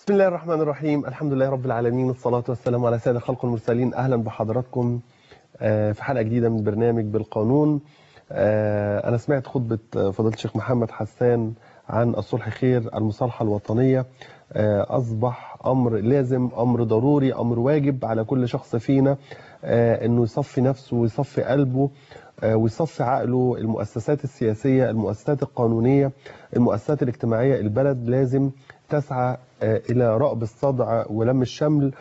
بسم الله الرحمن الرحيم الحمد لله رب العالمين الصلاة والسلام على سيد خلق المرسلين أهلا بحضراتكم في حلقة جديدة من برنامج بالقانون أنا سمعت خطبة فضيلة الشيخ محمد حسان عن الصلح خير المصالحة الوطنية أصبح أمر لازم أمر ضروري أمر واجب على كل شخص فينا أنه يصفي نفسه ويصفي قلبه ويصفي عقله المؤسسات السياسية المؤسسات القانونية المؤسسات الاجتماعية البلد لازم تسعى إلى رأب الصدع ولم الشمل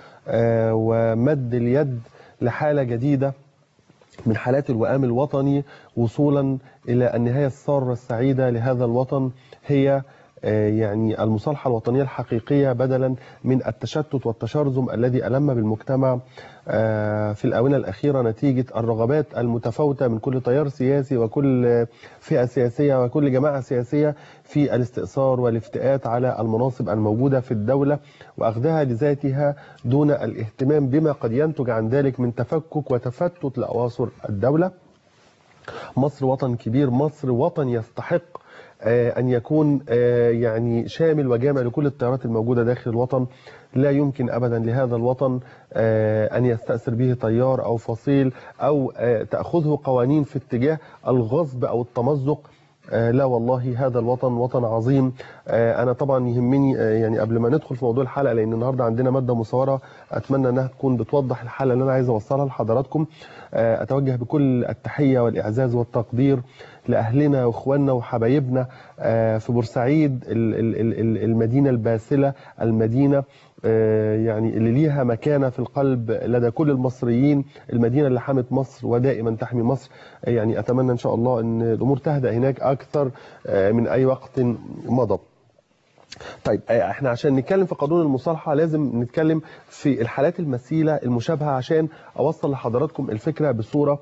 ومد اليد لحالة جديدة من حالات الوئام الوطني وصولا إلى النهاية السارة السعيدة لهذا الوطن هي يعني المصالحة الوطنية الحقيقية بدلا من التشتت والتشرذم الذي ألم بالمجتمع في الآونة الأخيرة نتيجة الرغبات المتفاوتة من كل تيار سياسي وكل فئة سياسية وكل جماعة سياسية في الاستئثار والافتئات على المناصب الموجودة في الدولة وأخذها لذاتها دون الاهتمام بما قد ينتج عن ذلك من تفكك وتفتت لأواصر الدولة مصر وطن كبير مصر وطن يستحق أن يكون يعني شامل وجامع لكل التيارات الموجودة داخل الوطن لا يمكن أبدا لهذا الوطن أن يستأثر به تيار أو فصيل أو تأخذه قوانين في اتجاه الغصب أو التمزق لا والله هذا الوطن وطن عظيم انا طبعا يهمني يعني قبل ما ندخل في موضوع الحلقه لان النهارده عندنا ماده مصوره اتمنى انها تكون بتوضح الحلقه اللي انا عايز اوصلها لحضراتكم اتوجه بكل التحيه والاعزاز والتقدير لاهلنا واخواننا وحبايبنا في بورسعيد المدينه الباسله المدينه يعني اللي ليها مكانة في القلب لدى كل المصريين المدينة اللي حمت مصر ودائما تحمي مصر يعني أتمنى إن شاء الله أن الأمور تهدأ هناك أكثر من أي وقت مضى طيب احنا عشان نتكلم في قانون المصالحة لازم نتكلم في الحالات المثيلة المشابهة عشان اوصل لحضراتكم الفكرة بصورة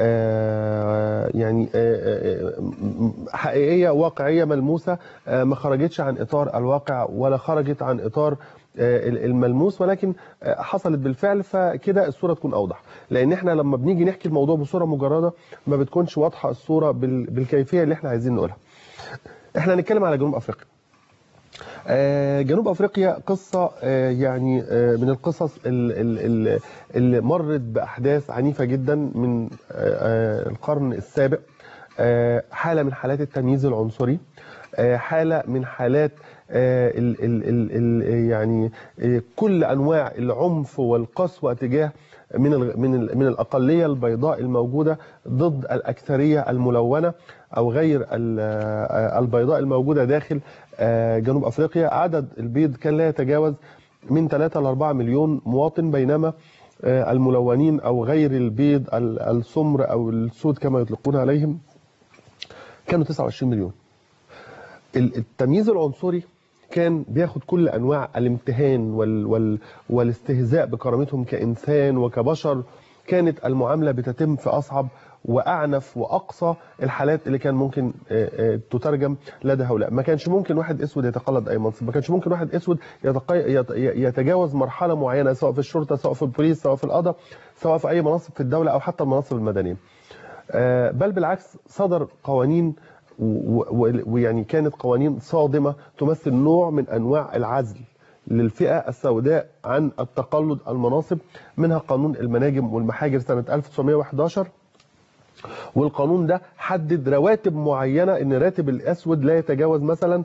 يعني حقيقية واقعية ملموسة ما خرجتش عن اطار الواقع ولا خرجت عن اطار الملموس ولكن حصلت بالفعل فكده الصورة تكون اوضح لان احنا لما بنيجي نحكي الموضوع بصورة مجردة ما بتكونش واضحة الصورة بالكيفية اللي احنا عايزين نقولها احنا هنتكلم على جنوب افريقيا جنوب افريقيا قصه يعني من القصص اللي مرت باحداث عنيفه جدا من القرن السابق حاله من حالات التمييز العنصري حاله من حالات ال ال ال ال يعني كل انواع العنف والقسوه تجاه من من من الاقليه البيضاء الموجوده ضد الاكثريه الملونه او غير البيضاء الموجوده داخل جنوب افريقيا عدد البيض كان لا يتجاوز من 3 ل 4 مليون مواطن بينما الملونين او غير البيض السمر او السود كما يطلقون عليهم كانوا 29 مليون التمييز العنصري كان بياخد كل انواع الامتهان وال وال والاستهزاء بكرامتهم كانسان وكبشر كانت المعامله بتتم في اصعب واعنف واقصى الحالات اللي كان ممكن تترجم لدى هؤلاء ما كانش ممكن واحد اسود يتقلد اي منصب ما كانش ممكن واحد اسود يتجاوز مرحله معينه سواء في الشرطه سواء في البوليس سواء في القضاء سواء في اي مناصب في الدوله او حتى المناصب المدنيه بل بالعكس صدر قوانين ويعني كانت قوانين صادمه تمثل نوع من انواع العزل للفئه السوداء عن التقلد المناصب منها قانون المناجم والمحاجر سنه 1911 والقانون ده حدد رواتب معينه ان راتب الاسود لا يتجاوز مثلا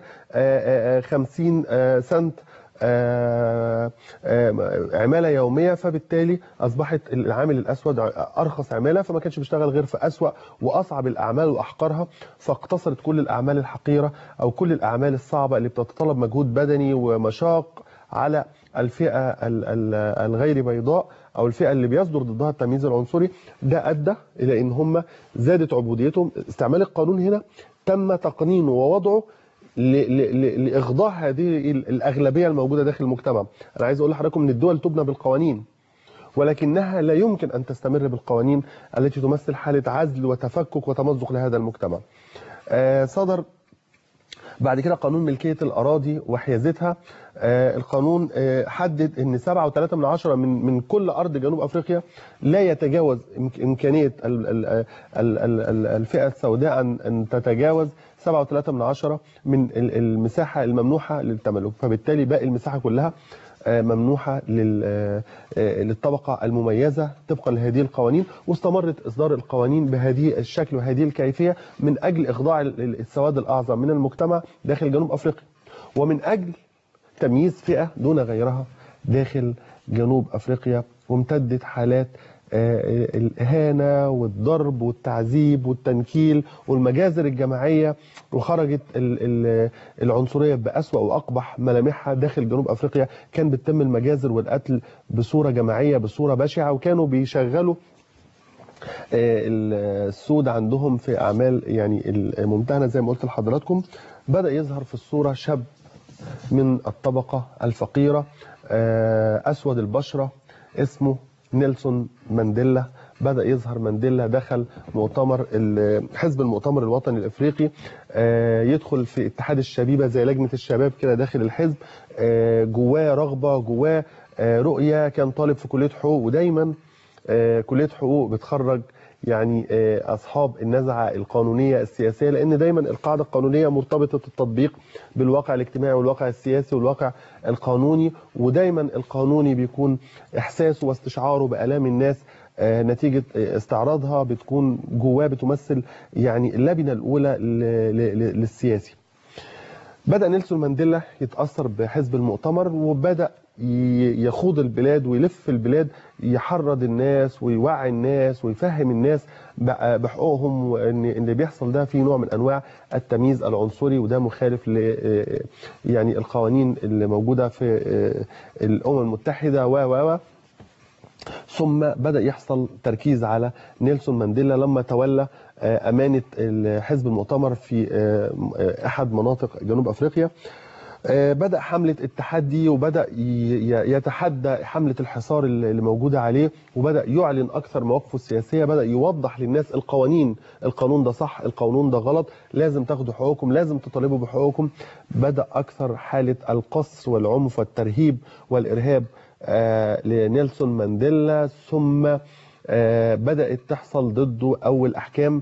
50 سنت عماله يوميه فبالتالي اصبحت العامل الاسود ارخص عماله فما كانش بيشتغل غير في اسوا واصعب الاعمال واحقرها فاقتصرت كل الاعمال الحقيره او كل الاعمال الصعبه اللي بتتطلب مجهود بدني ومشاق على الفئه الغير بيضاء او الفئه اللي بيصدر ضدها التمييز العنصري ده ادى الى ان هم زادت عبوديتهم استعمال القانون هنا تم تقنينه ووضعه لاخضاع هذه الاغلبيه الموجوده داخل المجتمع انا عايز اقول لحضراتكم ان الدول تبنى بالقوانين ولكنها لا يمكن ان تستمر بالقوانين التي تمثل حاله عزل وتفكك وتمزق لهذا المجتمع صدر بعد كده قانون ملكية الأراضي وحيازتها آه، القانون آه، حدد ان 7.3 من عشرة من من كل ارض جنوب افريقيا لا يتجاوز إمك- امكانيه ال- ال- ال- ال- ال- الفئه السوداء ان أن تتجاوز 7.3 من عشرة من ال- المساحه الممنوحه للتملك فبالتالي باقي المساحه كلها آه، ممنوحه لل- آه، آه، للطبقه المميزه طبقا لهذه القوانين واستمرت اصدار القوانين بهذه الشكل وهذه الكيفيه من اجل اخضاع ال- ال- السواد الاعظم من المجتمع داخل جنوب افريقيا ومن اجل تمييز فئة دون غيرها داخل جنوب أفريقيا وامتدت حالات آه، الإهانة والضرب والتعذيب والتنكيل والمجازر الجماعية وخرجت ال- ال- العنصرية بأسوأ وأقبح ملامحها داخل جنوب أفريقيا كان بتتم المجازر والقتل بصورة جماعية بصورة بشعة وكانوا بيشغلوا آه، السود عندهم في أعمال يعني الممتهنة زي ما قلت لحضراتكم بدأ يظهر في الصورة شاب من الطبقة الفقيرة آه، أسود البشرة اسمه نيلسون مانديلا بدأ يظهر مانديلا دخل مؤتمر ال- حزب المؤتمر الوطني الإفريقي آه، يدخل في اتحاد الشبيبة زي لجنة الشباب كده داخل الحزب آه، جواه رغبة جواه آه، رؤية كان طالب في كلية حقوق ودايما آه، كلية حقوق بتخرج يعني آه، أصحاب النزعة القانونية السياسية لأن دايما القاعدة القانونية مرتبطة التطبيق بالواقع الاجتماعي والواقع السياسي والواقع القانوني ودايما القانوني بيكون إحساسه واستشعاره بآلام الناس آه، نتيجة آه، استعراضها بتكون جواه بتمثل يعني اللبنة الأولى ل- ل- ل- للسياسي بدأ نيلسون مانديلا يتأثر بحزب المؤتمر وبدأ ي- يخوض البلاد ويلف البلاد يحرض الناس ويوعي الناس ويفهم الناس بقى بحقوقهم وان إن اللي بيحصل ده فيه نوع من انواع التمييز العنصري وده مخالف ل يعني القوانين اللي موجوده في الامم المتحده و و و ثم بدأ يحصل تركيز على نيلسون مانديلا لما تولى آه، أمانة حزب المؤتمر في آه، آه، أحد مناطق جنوب أفريقيا آه، بدأ حملة التحدي وبدأ ي- ي- يتحدى حملة الحصار اللي اللي موجودة عليه وبدأ يعلن أكثر مواقفه السياسية بدأ يوضح للناس القوانين القانون ده صح القانون ده غلط لازم تاخدوا حقوقكم لازم تطالبوا بحقوقكم بدأ أكثر حالة القصر والعنف والترهيب والإرهاب آه، لنيلسون مانديلا ثم آه، بدأت تحصل ضده أول أحكام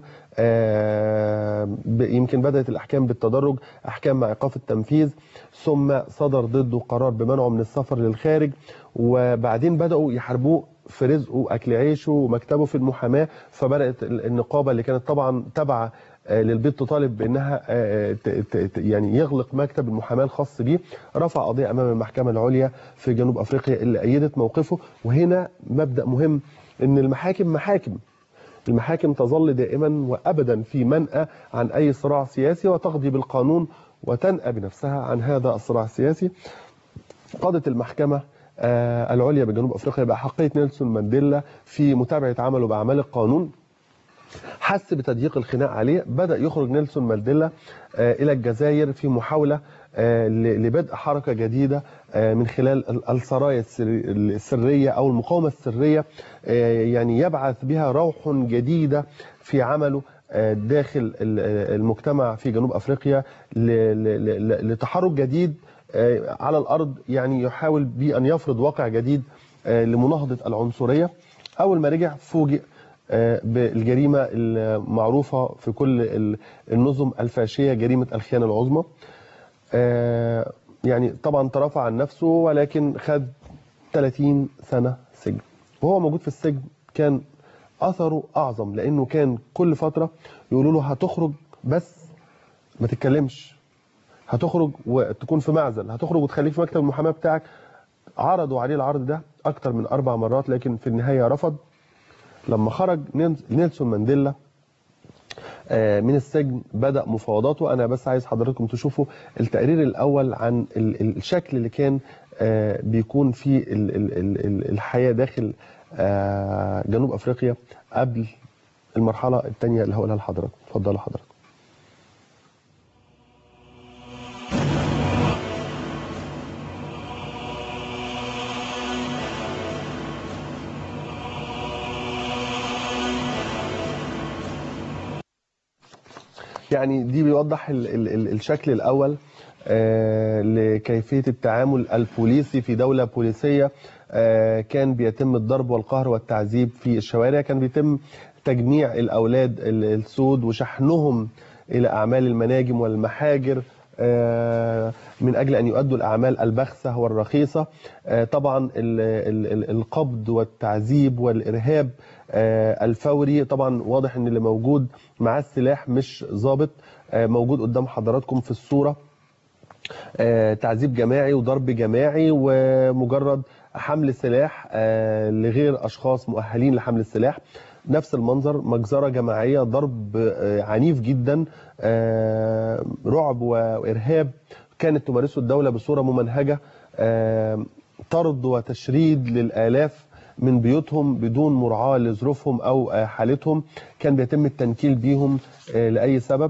آه، ب- يمكن بدأت الأحكام بالتدرج أحكام مع إيقاف التنفيذ ثم صدر ضده قرار بمنعه من السفر للخارج وبعدين بدأوا يحاربوه في رزقه أكل عيشه ومكتبه في المحاماة فبدأت ال- النقابة اللي كانت طبعا تابعة آه، للبيت تطالب بانها آه، ت- ت- ت- يعني يغلق مكتب المحاماه الخاص بيه رفع قضيه امام المحكمه العليا في جنوب افريقيا اللي ايدت موقفه وهنا مبدا مهم ان المحاكم محاكم المحاكم تظل دائما وابدا في منأى عن اي صراع سياسي وتقضي بالقانون وتنأى بنفسها عن هذا الصراع السياسي قضت المحكمة آه، العليا بجنوب افريقيا باحقيه نيلسون مانديلا في متابعه عمله باعمال القانون حس بتضييق الخناق عليه بدا يخرج نيلسون مانديلا آه، الى الجزائر في محاوله آه، ل- لبدء حركه جديده آه، من خلال ال- السرايا السر- السريه او المقاومه السريه آه، يعني يبعث بها روح جديده في عمله آه، داخل ال- المجتمع في جنوب افريقيا ل- ل- ل- لتحرك جديد آه، على الارض يعني يحاول بان يفرض واقع جديد آه، لمناهضه العنصريه اول ما رجع فوجئ آه، بالجريمه المعروفه في كل ال- النظم الفاشيه جريمه الخيانه العظمى آه، يعني طبعا ترافع عن نفسه ولكن خد 30 سنه سجن وهو موجود في السجن كان اثره اعظم لانه كان كل فتره يقولوا له هتخرج بس ما تتكلمش هتخرج وتكون في معزل هتخرج وتخليك في مكتب المحاماه بتاعك عرضوا عليه العرض ده اكتر من اربع مرات لكن في النهايه رفض لما خرج نيلز- نيلسون مانديلا آه، من السجن بدا مفاوضاته انا بس عايز حضراتكم تشوفوا التقرير الاول عن ال- ال- الشكل اللي كان آه، بيكون فيه ال- ال- ال- ال- الحياه داخل آه، جنوب افريقيا قبل المرحله الثانيه اللي هقولها لحضراتكم اتفضلوا حضراتكم يعني دي بيوضح ال ال ال الشكل الأول آه، لكيفية التعامل البوليسي في دولة بوليسية آه، كان بيتم الضرب والقهر والتعذيب في الشوارع كان بيتم تجميع الأولاد ال- السود وشحنهم إلى أعمال المناجم والمحاجر آه، من أجل أن يؤدوا الأعمال البخسة والرخيصة آه، طبعا ال- ال- ال- القبض والتعذيب والإرهاب آه، الفوري طبعا واضح أن اللي موجود معاه السلاح مش ضابط آه، موجود قدام حضراتكم في الصورة آه، تعذيب جماعي وضرب جماعي ومجرد حمل سلاح آه، لغير اشخاص مؤهلين لحمل السلاح نفس المنظر مجزره جماعيه ضرب آه، عنيف جدا آه، رعب وارهاب كانت تمارسه الدوله بصوره ممنهجه آه، طرد وتشريد للالاف من بيوتهم بدون مراعاه لظروفهم او آه، حالتهم كان بيتم التنكيل بيهم آه، لاي سبب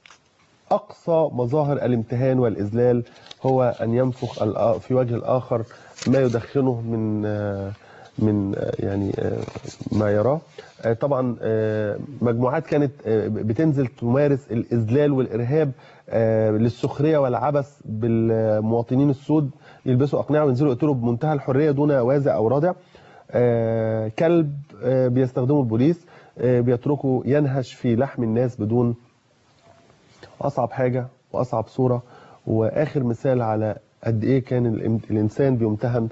أقصى مظاهر الامتهان والإذلال هو أن ينفخ الآ- في وجه الآخر ما يدخنه من آه، من آه، يعني آه، ما يراه آه، طبعا آه، مجموعات كانت آه، بتنزل تمارس الإذلال والإرهاب آه، للسخرية والعبث بالمواطنين السود يلبسوا أقنعة وينزلوا يقتلوا بمنتهى الحرية دون وازع أو رادع آه، كلب آه، بيستخدمه البوليس آه، بيتركه ينهش في لحم الناس بدون اصعب حاجه واصعب صوره واخر مثال على قد ايه كان الإم- الانسان بيمتهن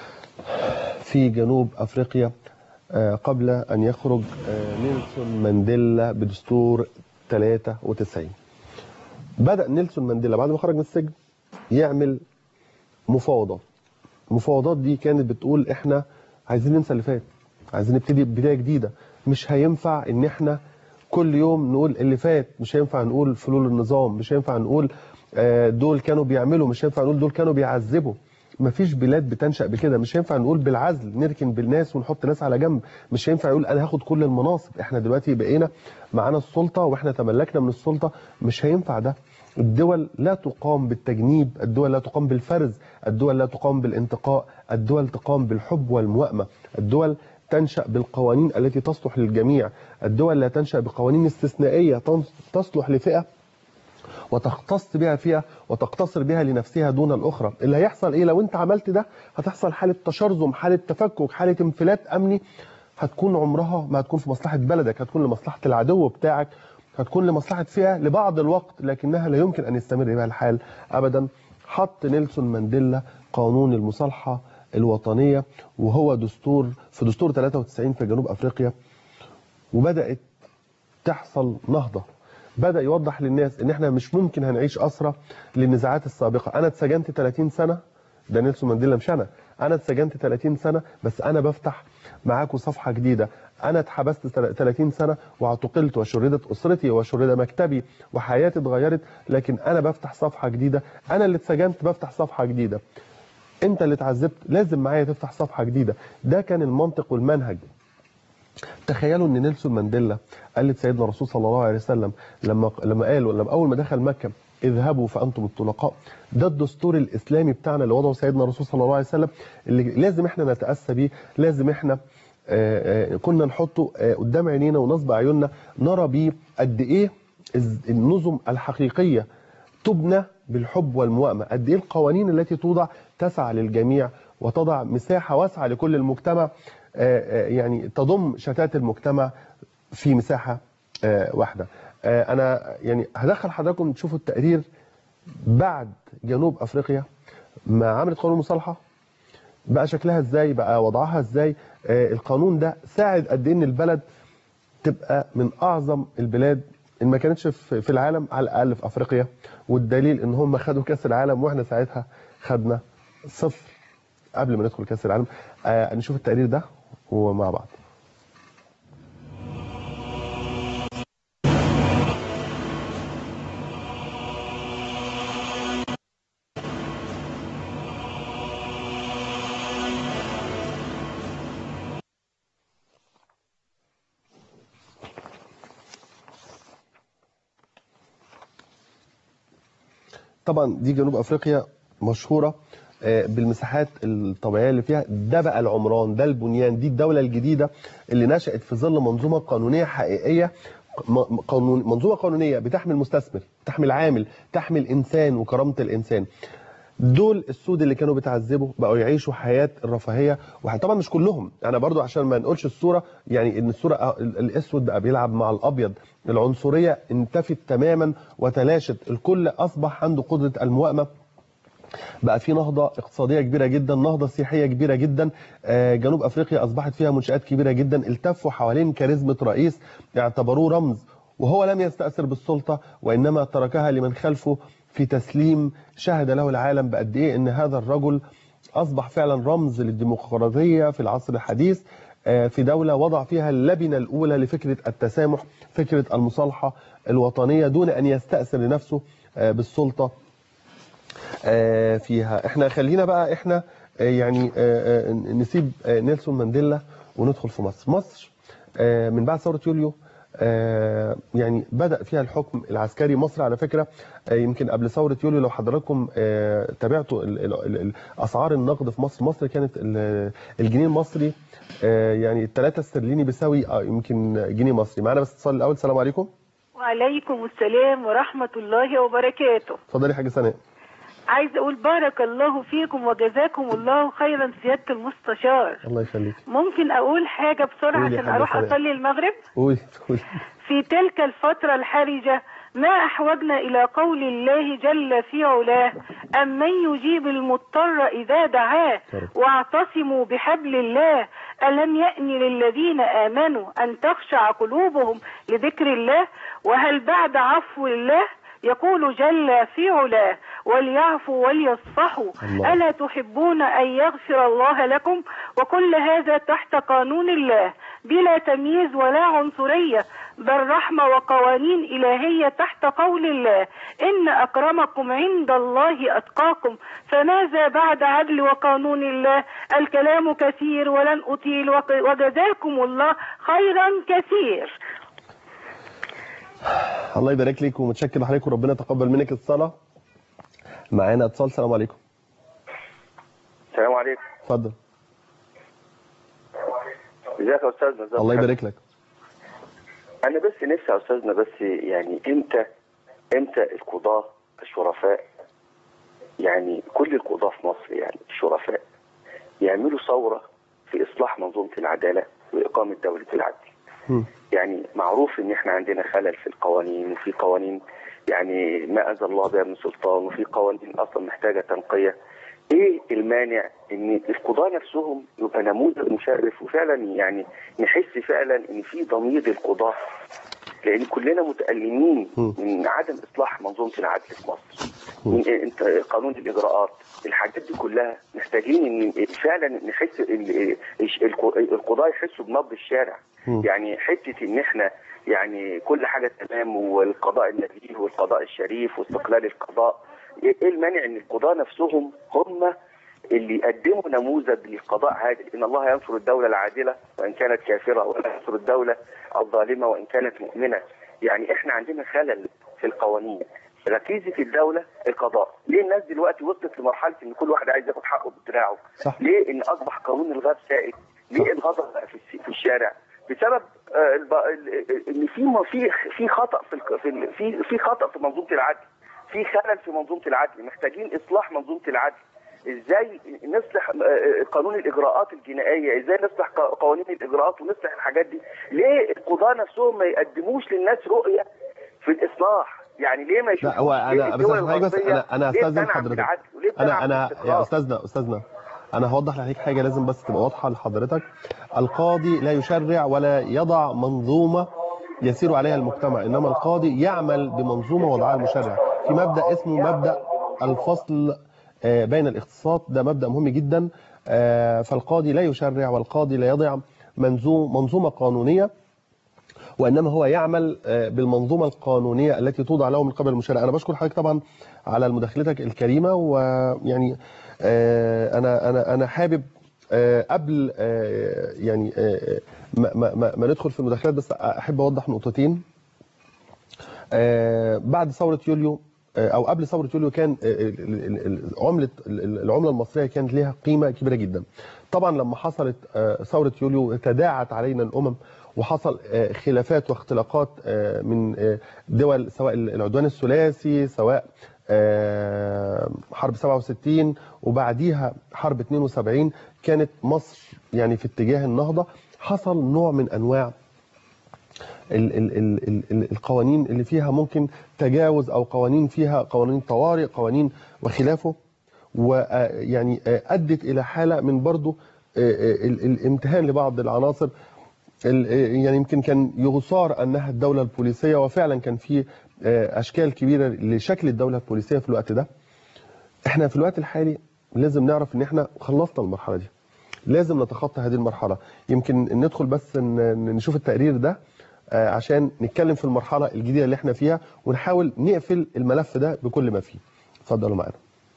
في جنوب افريقيا آه، قبل ان يخرج آه، نيلسون مانديلا بدستور 93 بدا نيلسون مانديلا بعد ما خرج من السجن يعمل مفاوضات المفاوضات دي كانت بتقول احنا عايزين ننسى اللي فات عايزين نبتدي بدايه جديده مش هينفع ان احنا كل يوم نقول اللي فات مش هينفع نقول فلول النظام مش هينفع نقول آه، دول كانوا بيعملوا مش هينفع نقول دول كانوا بيعذبوا مفيش بلاد بتنشأ بكده مش هينفع نقول بالعزل نركن بالناس ونحط ناس على جنب مش هينفع يقول انا هاخد كل المناصب احنا دلوقتي بقينا معانا السلطة واحنا تملكنا من السلطة مش هينفع ده الدول لا تقام بالتجنيب الدول لا تقام بالفرز الدول لا تقام بالانتقاء الدول تقام بالحب والموائمة الدول تنشأ بالقوانين التي تصلح للجميع الدول لا تنشأ بقوانين استثنائية تنص- تصلح لفئة وتختص بها فئة وتقتصر بها لنفسها دون الأخرى اللي هيحصل إيه لو أنت عملت ده هتحصل حالة تشرذم حالة تفكك حالة انفلات أمني هتكون عمرها ما هتكون في مصلحة بلدك هتكون لمصلحة العدو بتاعك هتكون لمصلحة فئة لبعض الوقت لكنها لا يمكن أن يستمر بها الحال أبدا حط نيلسون مانديلا قانون المصالحة الوطنية وهو دستور في دستور 93 في جنوب أفريقيا وبدأت تحصل نهضة بدأ يوضح للناس ان احنا مش ممكن هنعيش أسرة للنزاعات السابقة انا اتسجنت 30 سنة ده نيلسون مانديلا مش انا انا اتسجنت 30 سنة بس انا بفتح معاكم صفحة جديدة انا اتحبست 30 سنة واعتقلت وشردت اسرتي وشرد مكتبي وحياتي اتغيرت لكن انا بفتح صفحة جديدة انا اللي اتسجنت بفتح صفحة جديدة انت اللي اتعذبت لازم معايا تفتح صفحة جديدة ده كان المنطق والمنهج تخيلوا ان نيلسون مانديلا قال لسيدنا الرسول صلى الله عليه وسلم لما لما قال لما اول ما دخل مكه اذهبوا فانتم الطلقاء ده الدستور الاسلامي بتاعنا اللي وضعه سيدنا الرسول صلى الله عليه وسلم اللي لازم احنا نتاسى بيه لازم احنا آه، آه، كنا نحطه آه، قدام عينينا ونصب عيوننا نرى بيه قد ايه الز- النظم الحقيقيه تبنى بالحب والموائمه قد ايه القوانين التي توضع تسعى للجميع وتضع مساحه واسعه لكل المجتمع آه، آه، يعني تضم شتات المجتمع في مساحه آه، واحده آه، انا يعني هدخل حضراتكم تشوفوا التقرير بعد جنوب افريقيا ما عملت قانون المصالحه بقى شكلها ازاي بقى وضعها ازاي آه، القانون ده ساعد قد ايه ان البلد تبقى من اعظم البلاد ان ما كانتش في في العالم على الاقل في افريقيا والدليل ان هم خدوا كاس العالم واحنا ساعتها خدنا صفر قبل ما ندخل كاس العالم آه نشوف التقرير ده ومع بعض طبعا دي جنوب افريقيا مشهوره آه، بالمساحات الطبيعيه اللي فيها ده بقى العمران ده البنيان دي الدوله الجديده اللي نشات في ظل منظومه قانونيه حقيقيه م- قانون منظومه قانونيه بتحمي المستثمر تحمي العامل تحمي الانسان وكرامه الانسان دول السود اللي كانوا بيتعذبوا بقوا يعيشوا حياه الرفاهيه وطبعا مش كلهم انا برضو عشان ما نقولش الصوره يعني ان الصوره ال- الاسود بقى بيلعب مع الابيض العنصريه انتفت تماما وتلاشت الكل اصبح عنده قدره الموائمه بقى في نهضة اقتصادية كبيرة جدا نهضة سياحية كبيرة جدا آه، جنوب أفريقيا أصبحت فيها منشآت كبيرة جدا التفوا حوالين كاريزمة رئيس اعتبروه رمز وهو لم يستأثر بالسلطة وإنما تركها لمن خلفه في تسليم شهد له العالم بقد إيه إن هذا الرجل أصبح فعلا رمز للديمقراطية في العصر الحديث آه، في دولة وضع فيها اللبنة الأولى لفكرة التسامح فكرة المصالحة الوطنية دون أن يستأثر لنفسه آه، بالسلطة آه، فيها احنا خلينا بقى احنا آه، يعني آه، آه، نسيب آه، نيلسون مانديلا وندخل في مصر مصر آه، من بعد ثورة يوليو آه، يعني بدأ فيها الحكم العسكري مصر على فكرة آه، يمكن قبل ثورة يوليو لو حضراتكم آه، تابعتوا ال- ال- ال- ال- أسعار النقد في مصر مصر كانت ال- الجنيه المصري آه، يعني الثلاثة استرليني بيساوي آه، يمكن جنيه مصري معانا بس اتصال الأول السلام عليكم وعليكم السلام ورحمة الله وبركاته اتفضلي يا حاجة سناء عايز أقول بارك الله فيكم وجزاكم الله خيرا سيادة المستشار الله يخليك ممكن أقول حاجة بسرعة قولي يا عشان حاجة أروح سلام. أصلي المغرب قولي قولي في تلك الفترة الحرجة ما أحوجنا إلى قول الله جل في علاه أمن يجيب المضطر إذا دعاه يا رب. واعتصموا بحبل الله ألم يأن للذين آمنوا أن تخشع قلوبهم لذكر الله وهل بعد عفو الله يقول جل في علاه وليعفوا وليصفحوا الله. ألا تحبون أن يغفر الله لكم وكل هذا تحت قانون الله بلا تمييز ولا عنصرية بل رحمة وقوانين إلهية تحت قول الله إن أكرمكم عند الله أتقاكم فماذا بعد عدل وقانون الله الكلام كثير ولن أطيل وق- وجزاكم الله خيرا كثير الله يبارك لك ومتشكر لحضرتك وربنا يتقبل منك الصلاة معانا اتصال السلام عليكم السلام عليكم اتفضل ازيك يا استاذنا ازيك الله حضرتك؟ يبارك لك انا بس نفسي يا استاذنا بس يعني امتى امتى القضاة الشرفاء يعني كل القضاة في مصر يعني الشرفاء يعملوا ثورة في اصلاح منظومة العدالة واقامة دولة العدل مم. يعني معروف ان احنا عندنا خلل في القوانين وفي قوانين يعني ما انزل الله بها من سلطان وفي قوانين اصلا محتاجه تنقيه ايه المانع ان القضاة نفسهم يبقى نموذج مشرف وفعلا يعني نحس فعلا ان في ضمير للقضاة لان كلنا متألمين م. من عدم اصلاح منظومة العدل في مصر من إيه انت قانون الاجراءات الحاجات دي كلها محتاجين ان فعلا نحس ال- ال- القضاة يحسوا بنبض الشارع م. يعني حته ان احنا يعني كل حاجه تمام والقضاء النزيه والقضاء الشريف واستقلال القضاء ايه إيه المانع ان القضاة نفسهم هم اللي يقدموا نموذج لقضاء عادل ان الله ينصر الدوله العادله وان كانت كافره ولا ينصر الدوله الظالمه وان كانت مؤمنه يعني احنا عندنا خلل في القوانين ركيزه الدوله القضاء ليه الناس دلوقتي وصلت لمرحله ان كل واحد عايز ياخد حقه بدراعه صح ليه ان اصبح قانون الغاب سائد ليه الغضب بقى في الس- في الشارع بسبب آه، الب- ال- ان في م- في في خطا في الق- في ال- في في خطا في منظومه العدل في خلل في منظومه العدل محتاجين اصلاح منظومه العدل ازاي نصلح آه، قانون الاجراءات الجنائيه ازاي نصلح ق- قوانين الاجراءات ونصلح الحاجات دي ليه القضاه نفسهم ما يقدموش للناس رؤيه في الاصلاح يعني ليه ما يشوفوش لا هو ليه انا بس الدول حضرتك بس الغربية انا انا ليه استاذن بتنعم حضرتك بالعدل وليه انا بتنعم انا يا بالاستقرار؟ استاذنا استاذنا انا هوضح لحضرتك حاجه لازم بس تبقى واضحه لحضرتك القاضي لا يشرع ولا يضع منظومه يسير عليها المجتمع انما القاضي يعمل بمنظومه وضعها المشرع في مبدا اسمه مبدا الفصل آه، بين الاختصاصات ده مبدا مهم جدا آه، فالقاضي لا يشرع والقاضي لا يضع منظوم منظومه قانونيه وانما هو يعمل آه، بالمنظومه القانونيه التي توضع له من قبل المشرع انا بشكر حضرتك طبعا على مداخلتك الكريمه ويعني آه، انا انا انا حابب آه، قبل آه، يعني آه، ما, ما, ما, ما ندخل في المداخلات بس احب اوضح نقطتين آه، بعد ثوره يوليو آه، او قبل ثوره يوليو كان آه، ال- ال- ال- عمله ال- العمله المصريه كانت لها قيمه كبيره جدا طبعا لما حصلت آه، ثوره يوليو تداعت علينا الامم وحصل آه، خلافات واختلاقات آه، من آه، دول سواء العدوان الثلاثي سواء آه، حرب 67 وبعديها حرب 72 كانت مصر يعني في اتجاه النهضه حصل نوع من انواع ال ال ال ال ال القوانين اللي فيها ممكن تجاوز او قوانين فيها قوانين طوارئ قوانين وخلافه ويعني ادت الى حاله من برضو آه، آه، ال- الامتهان لبعض العناصر ال- آه، يعني يمكن كان يغصار انها الدوله البوليسيه وفعلا كان في آه، اشكال كبيره لشكل الدوله البوليسيه في الوقت ده احنا في الوقت الحالي لازم نعرف ان احنا خلصنا المرحله دي لازم نتخطى هذه المرحله يمكن ندخل بس ن- نشوف التقرير ده آه، عشان نتكلم في المرحله الجديده اللي احنا فيها ونحاول نقفل الملف ده بكل ما فيه اتفضلوا معانا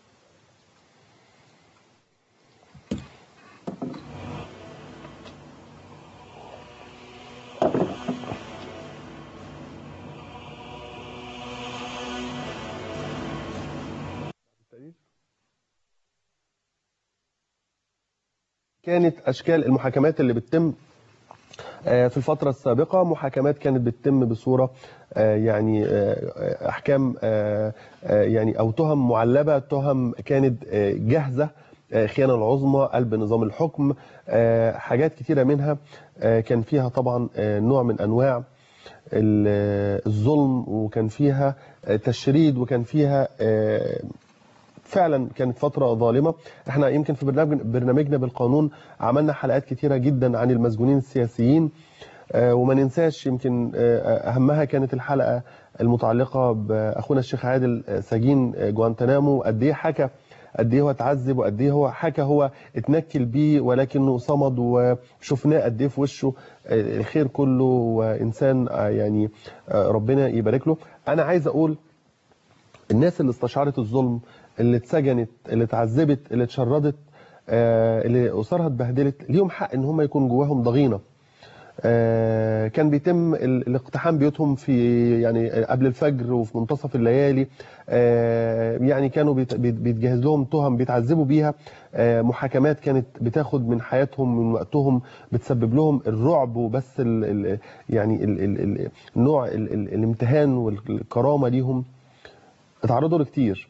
كانت اشكال المحاكمات اللي بتتم آه، في الفترة السابقة محاكمات كانت بتتم بصورة آه، يعني آه، أحكام آه، آه، يعني أو تهم معلبة تهم كانت آه، جاهزة آه، خيانة العظمى قلب نظام الحكم آه، حاجات كتيرة منها آه، كان فيها طبعا آه، نوع من أنواع ال- الظلم وكان فيها آه، تشريد وكان فيها آه، فعلا كانت فترة ظالمة احنا يمكن في برنامج برنامجنا بالقانون عملنا حلقات كتيرة جدا عن المسجونين السياسيين آه، وما ننساش يمكن آه، اهمها كانت الحلقة المتعلقة باخونا الشيخ عادل آه، سجين آه، جوانتنامو قد ايه حكى قد ايه هو اتعذب وقد ايه هو حكى هو اتنكل بيه ولكنه صمد وشفناه قد ايه في وشه آه، الخير كله وانسان آه، يعني آه، ربنا يبارك له انا عايز اقول الناس اللي استشعرت الظلم اللي اتسجنت اللي اتعذبت اللي اتشردت آه، اللي اسرها اتبهدلت ليهم حق ان هم يكون جواهم ضغينه آه، كان بيتم ال- الاقتحام بيوتهم في يعني قبل الفجر وفي منتصف الليالي آه، يعني كانوا بيت- بيت- بيتجهز لهم تهم بيتعذبوا بيها آه، محاكمات كانت بتاخد من حياتهم من وقتهم بتسبب لهم الرعب وبس ال ال يعني ال ال ال نوع ال ال الامتهان والكرامه ليهم اتعرضوا لكتير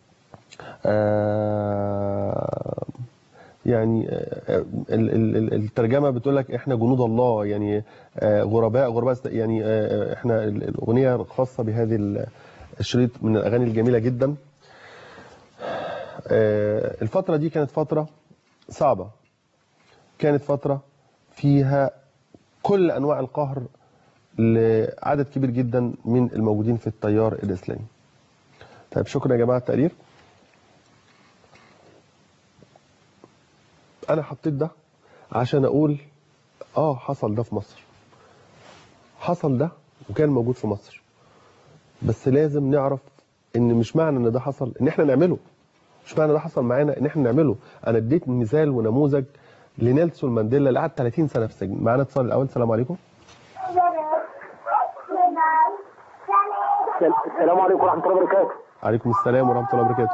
آه، يعني آه، ال- ال- ال- الترجمه بتقول لك احنا جنود الله يعني آه، غرباء غرباء است- يعني آه، احنا ال- الاغنيه الخاصه بهذه ال- الشريط من الاغاني الجميله جدا آه، الفتره دي كانت فتره صعبه كانت فتره فيها كل انواع القهر لعدد كبير جدا من الموجودين في التيار الاسلامي طيب شكرا يا جماعه التقرير انا حطيت ده عشان اقول اه حصل ده في مصر حصل ده وكان موجود في مصر بس لازم نعرف ان مش معنى ان ده حصل ان احنا نعمله مش معنى ده حصل معانا ان احنا نعمله انا اديت مثال ونموذج لنيلسون مانديلا اللي قعد 30 سنه في السجن معانا اتصال الاول السلام عليكم السلام عليكم ورحمة الله وبركاته. عليكم السلام ورحمه الله وبركاته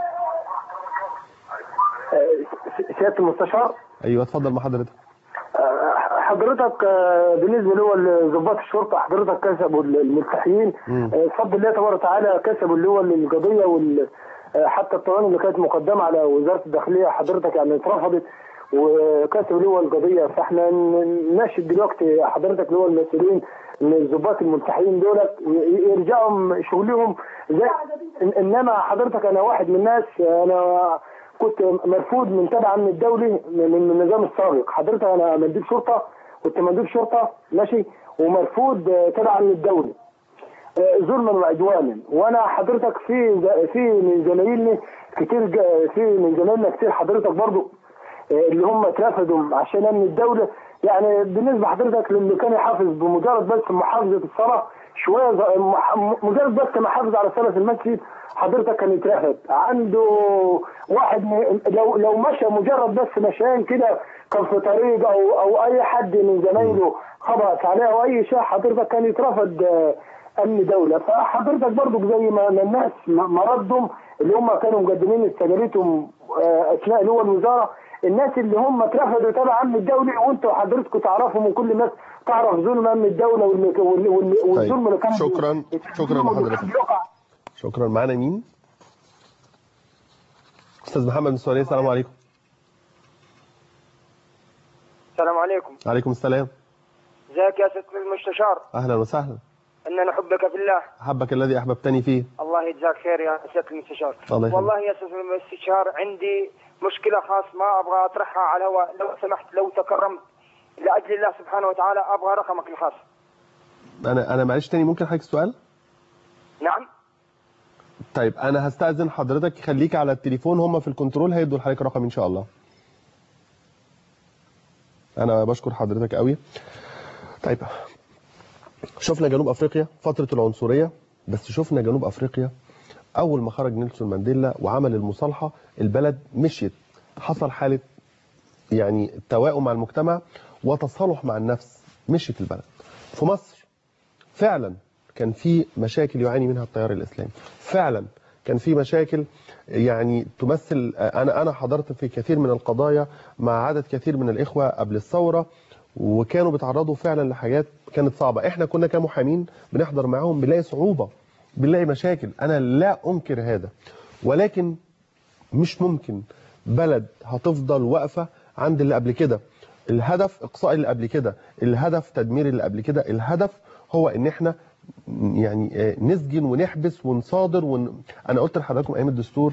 آه، سيادة المستشار ايوه اتفضل مع حضرتك آه، حضرتك آه، بالنسبة له ضباط الشرطة حضرتك كسبوا الملتحيين مم. آه، بفضل الله تبارك وتعالى كسبوا اللي هو القضية وال آه، حتى الطعون اللي كانت مقدمة على وزارة الداخلية حضرتك يعني اترفضت وكسبوا اللي هو القضية فاحنا ن- ناشد دلوقتي حضرتك اللي هو المسؤولين ان الضباط الملتحيين دولت ي- يرجعوا شغلهم زي إن- انما حضرتك انا واحد من الناس انا كنت مرفوض من تبع امن الدولي من من النظام السابق حضرتك انا مندوب شرطه كنت مندوب شرطه ماشي ومرفوض آه، تبع امن الدولي آه، ظلما وعدوانا وانا حضرتك في ز- في من زمايلنا كتير جا- في من زمايلنا كتير حضرتك برضو آه، اللي هم اترفضوا عشان امن الدوله يعني بالنسبه حضرتك للي كان يحافظ بمجرد بس محافظه الصلاه شويه ز- مح- مجرد بس ما حافظ على صلاه المسجد حضرتك كان يترفض عنده واحد م- لو لو مشى مجرد بس مشان كده كان في طريق او او اي حد من زمايله خبط عليه او اي شيء حضرتك كان يترفض آه، امن دوله فحضرتك برضو زي ما ما الناس م- ما ردهم اللي هم كانوا مقدمين استجابتهم آه، اثناء اللي هو الوزاره الناس اللي هم اترفضوا تبع امن الدولي وانتوا حضرتكم تعرفهم وكل الناس تعرف ظلم امن الدوله وال- وال- وال- والظلم اللي كان شكراً. شكراً لحضرتك. بيقع شكرا معانا مين استاذ محمد من السعوديه السلام عليكم السلام عليكم عليكم السلام ازيك يا ست المستشار اهلا وسهلا اننا نحبك في الله احبك الذي احببتني فيه الله يجزاك خير يا سياده المستشار الله يخليك. والله يا سياده المستشار عندي مشكله خاص ما ابغى اطرحها على الهواء لو سمحت لو تكرمت لاجل الله سبحانه وتعالى ابغى رقمك الخاص انا انا معلش تاني ممكن حضرتك سؤال نعم طيب انا هستاذن حضرتك خليك على التليفون هم في الكنترول هيدوا لحضرتك رقم ان شاء الله انا بشكر حضرتك قوي طيب شفنا جنوب افريقيا فتره العنصريه بس شفنا جنوب افريقيا اول ما خرج نيلسون مانديلا وعمل المصالحه البلد مشيت حصل حاله يعني توائم مع المجتمع وتصالح مع النفس مشيت البلد في مصر فعلا كان في مشاكل يعاني منها التيار الاسلامي فعلا كان في مشاكل يعني تمثل انا انا حضرت في كثير من القضايا مع عدد كثير من الاخوه قبل الثوره وكانوا بيتعرضوا فعلا لحاجات كانت صعبه احنا كنا كمحامين بنحضر معاهم بنلاقي صعوبه بنلاقي مشاكل انا لا انكر هذا ولكن مش ممكن بلد هتفضل واقفه عند اللي قبل كده الهدف اقصاء اللي قبل كده الهدف تدمير اللي قبل كده الهدف هو ان احنا يعني آه، نسجن ونحبس ونصادر ون... انا قلت لحضراتكم ايام الدستور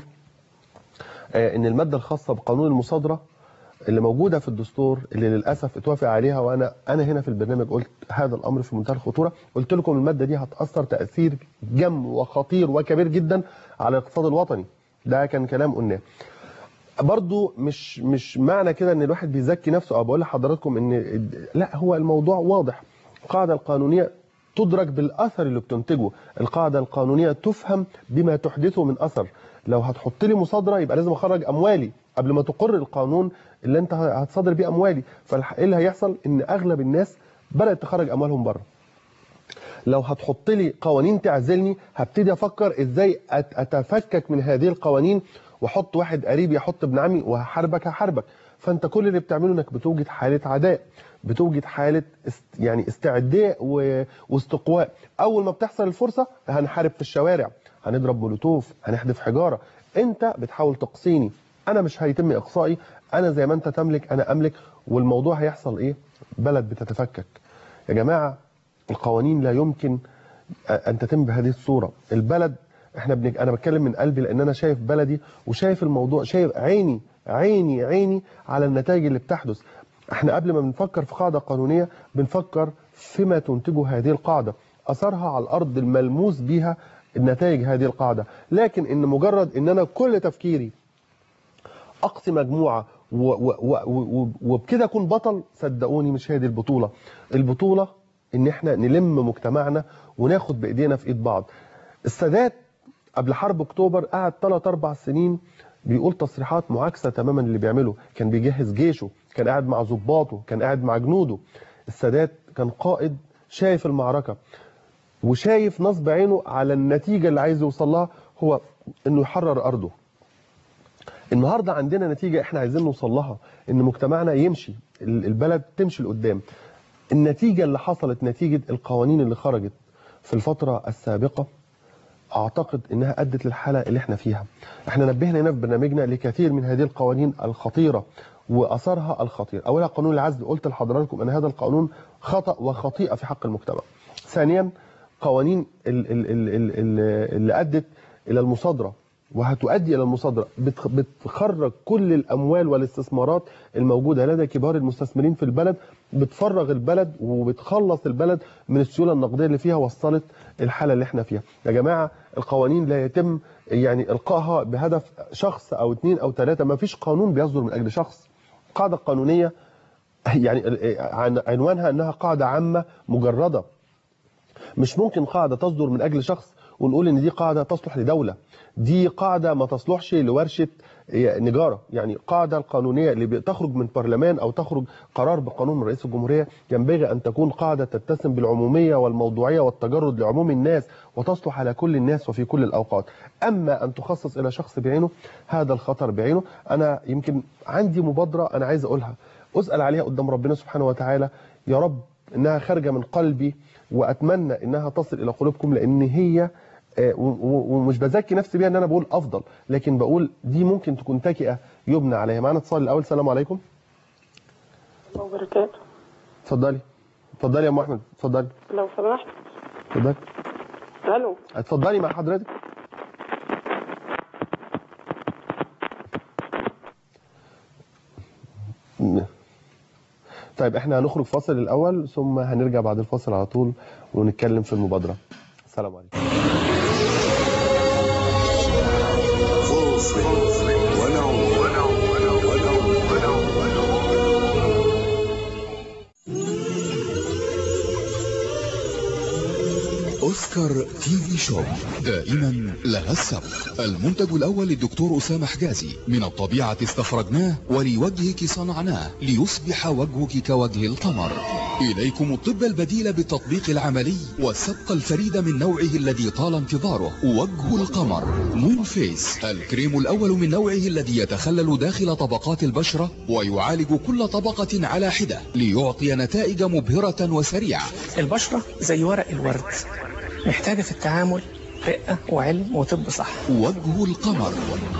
آه، ان الماده الخاصه بقانون المصادره اللي موجوده في الدستور اللي للاسف اتوافق عليها وانا انا هنا في البرنامج قلت هذا الامر في منتهى الخطوره قلت لكم الماده دي هتاثر تاثير جم وخطير وكبير جدا على الاقتصاد الوطني ده كان كلام قلناه برضو مش مش معنى كده ان الواحد بيزكي نفسه او بقول لحضراتكم ان لا هو الموضوع واضح القاعده القانونيه تدرك بالاثر اللي بتنتجه القاعده القانونيه تفهم بما تحدثه من اثر لو هتحط لي مصادره يبقى لازم اخرج اموالي قبل ما تقر القانون اللي انت هتصادر بيه اموالي فايه اللي هيحصل ان اغلب الناس بدات تخرج اموالهم بره لو هتحط لي قوانين تعزلني هبتدي افكر ازاي أت- اتفكك من هذه القوانين واحط واحد قريب يحط ابن عمي وهحاربك هحاربك فانت كل اللي بتعمله انك بتوجد حاله عداء بتوجد حاله است يعني استعداء و... واستقواء اول ما بتحصل الفرصه هنحارب في الشوارع هنضرب مولوتوف هنحدف حجاره انت بتحاول تقصيني انا مش هيتم اقصائي انا زي ما انت تملك انا املك والموضوع هيحصل ايه بلد بتتفكك يا جماعه القوانين لا يمكن ان تتم بهذه الصوره البلد احنا بنك... انا بتكلم من قلبي لان انا شايف بلدي وشايف الموضوع شايف عيني عيني عيني على النتائج اللي بتحدث احنا قبل ما بنفكر في قاعده قانونيه بنفكر فيما تنتجه هذه القاعده اثرها على الارض الملموس بها النتائج هذه القاعده لكن ان مجرد ان انا كل تفكيري اقصي مجموعه و- و- و- و- وبكده اكون بطل صدقوني مش هي دي البطوله البطوله ان احنا نلم مجتمعنا وناخد بايدينا في ايد بعض السادات قبل حرب اكتوبر قعد 3 4 سنين بيقول تصريحات معاكسه تماما اللي بيعمله كان بيجهز جيشه كان قاعد مع ضباطه كان قاعد مع جنوده السادات كان قائد شايف المعركه وشايف نصب عينه على النتيجه اللي عايز يوصل لها هو انه يحرر ارضه النهارده عندنا نتيجه احنا عايزين نوصل لها ان مجتمعنا يمشي ال- البلد تمشي لقدام النتيجه اللي حصلت نتيجه القوانين اللي خرجت في الفتره السابقه اعتقد انها ادت للحاله اللي احنا فيها احنا نبهنا هنا في برنامجنا لكثير من هذه القوانين الخطيره واثرها الخطير اولها قانون العزل قلت لحضراتكم ان هذا القانون خطا وخطيئه في حق المجتمع ثانيا قوانين ال- ال- ال- ال- ال- اللي ادت الى المصادره وهتؤدي الى المصادره بتخ- بتخرج كل الاموال والاستثمارات الموجوده لدى كبار المستثمرين في البلد بتفرغ البلد وبتخلص البلد من السيوله النقديه اللي فيها وصلت الحاله اللي احنا فيها يا جماعه القوانين لا يتم يعني القائها بهدف شخص او اثنين او ثلاثه ما فيش قانون بيصدر من اجل شخص قاعده قانونيه يعني عن- عنوانها انها قاعده عامه مجرده مش ممكن قاعده تصدر من اجل شخص ونقول ان دي قاعده تصلح لدوله دي قاعده ما تصلحش لورشه هي نجاره يعني قاعده القانونيه اللي بتخرج من برلمان او تخرج قرار بقانون من رئيس الجمهوريه ينبغي ان تكون قاعده تتسم بالعموميه والموضوعيه والتجرد لعموم الناس وتصلح على كل الناس وفي كل الاوقات اما ان تخصص الى شخص بعينه هذا الخطر بعينه انا يمكن عندي مبادره انا عايز اقولها اسال عليها قدام ربنا سبحانه وتعالى يا رب انها خارجه من قلبي واتمنى انها تصل الى قلوبكم لان هي آه، و- و- ومش بزكي نفسي بيها ان انا بقول افضل لكن بقول دي ممكن تكون تكئه يبنى عليها معانا اتصال الاول السلام عليكم الله وبركاته اتفضلي اتفضلي يا ام احمد اتفضلي لو سمحت اتفضلي الو اتفضلي مع حضرتك طيب احنا هنخرج فاصل الاول ثم هنرجع بعد الفاصل على طول ونتكلم في المبادره السلام عليكم أوسكار تي في شوب دائما لها السبق المنتج الأول للدكتور أسامة حجازي من الطبيعة استخرجناه ولوجهك صنعناه ليصبح وجهك كوجه القمر إليكم الطب البديل بالتطبيق العملي والسبق الفريد من نوعه الذي طال انتظاره وجه القمر مون فيس الكريم الأول من نوعه الذي يتخلل داخل طبقات البشرة ويعالج كل طبقة على حدة ليعطي نتائج مبهرة وسريعة البشرة زي ورق الورد محتاجة في التعامل رقة وعلم وطب صح وجه القمر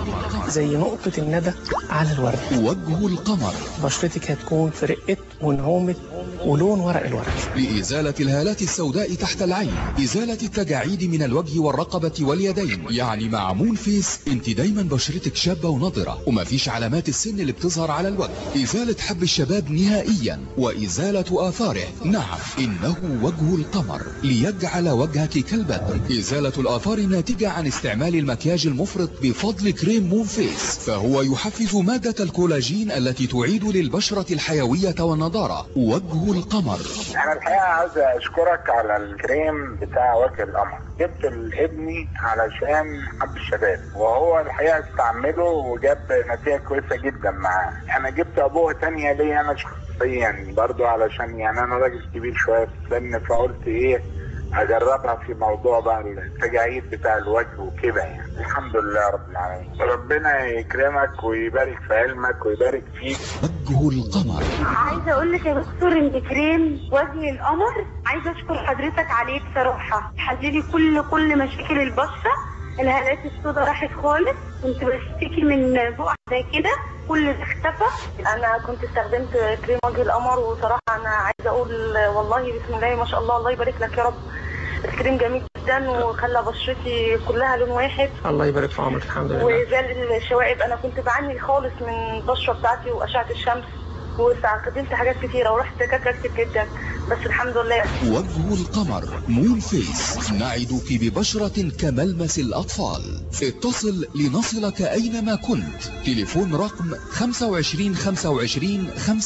زي نقطة الندى على الورد وجه القمر بشرتك هتكون في رقة ونعومة ولون ورق الورد لإزالة الهالات السوداء تحت العين إزالة التجاعيد من الوجه والرقبة واليدين يعني مع مون فيس انت دايما بشرتك شابة ونضرة ومفيش علامات السن اللي بتظهر على الوجه إزالة حب الشباب نهائيا وإزالة آثاره نعم إنه وجه القمر ليجعل وجهك كالبدر إزالة الآثار الناتجة عن استعمال المكياج المفرط بفضل كريم مون فيس فهو يحفز مادة الكولاجين التي تعيد للبشرة الحيوية والنضارة وجه القمر انا الحقيقه عايز اشكرك على الكريم بتاع وجه القمر جبت لابني علشان حب الشباب وهو الحقيقه استعمله وجاب نتيجه كويسه جدا معاه انا جبت ابوه تانية ليا انا شخصيا برضو علشان يعني انا راجل كبير شويه في السن فقلت ايه اجربها في موضوع بقى التجاعيد بتاع الوجه وكده يعني الحمد لله رب العالمين ربنا يكرمك ويبارك في علمك ويبارك فيك وجه القمر عايزه اقول لك يا دكتور ان كريم وجه القمر عايزه اشكر حضرتك عليه بصراحه حللي كل كل مشاكل البشره الهالات السوداء راحت خالص كنت بشتكي من بقع زي كده كل ده اختفى انا كنت استخدمت كريم وجه القمر وصراحه انا عايزه اقول والله بسم الله ما شاء الله الله يبارك لك يا رب الكريم جميل جدا وخلى بشرتي كلها لون واحد الله يبارك في عمرك الحمد لله وزال الشوائب انا كنت بعاني خالص من البشره بتاعتي واشعه الشمس واستخدمت حاجات كتيره ورحت دكاتره كتير جدا بس الحمد لله وجه القمر مون فيس نعدك ببشرة كملمس الأطفال اتصل لنصلك أينما كنت تليفون رقم 25 25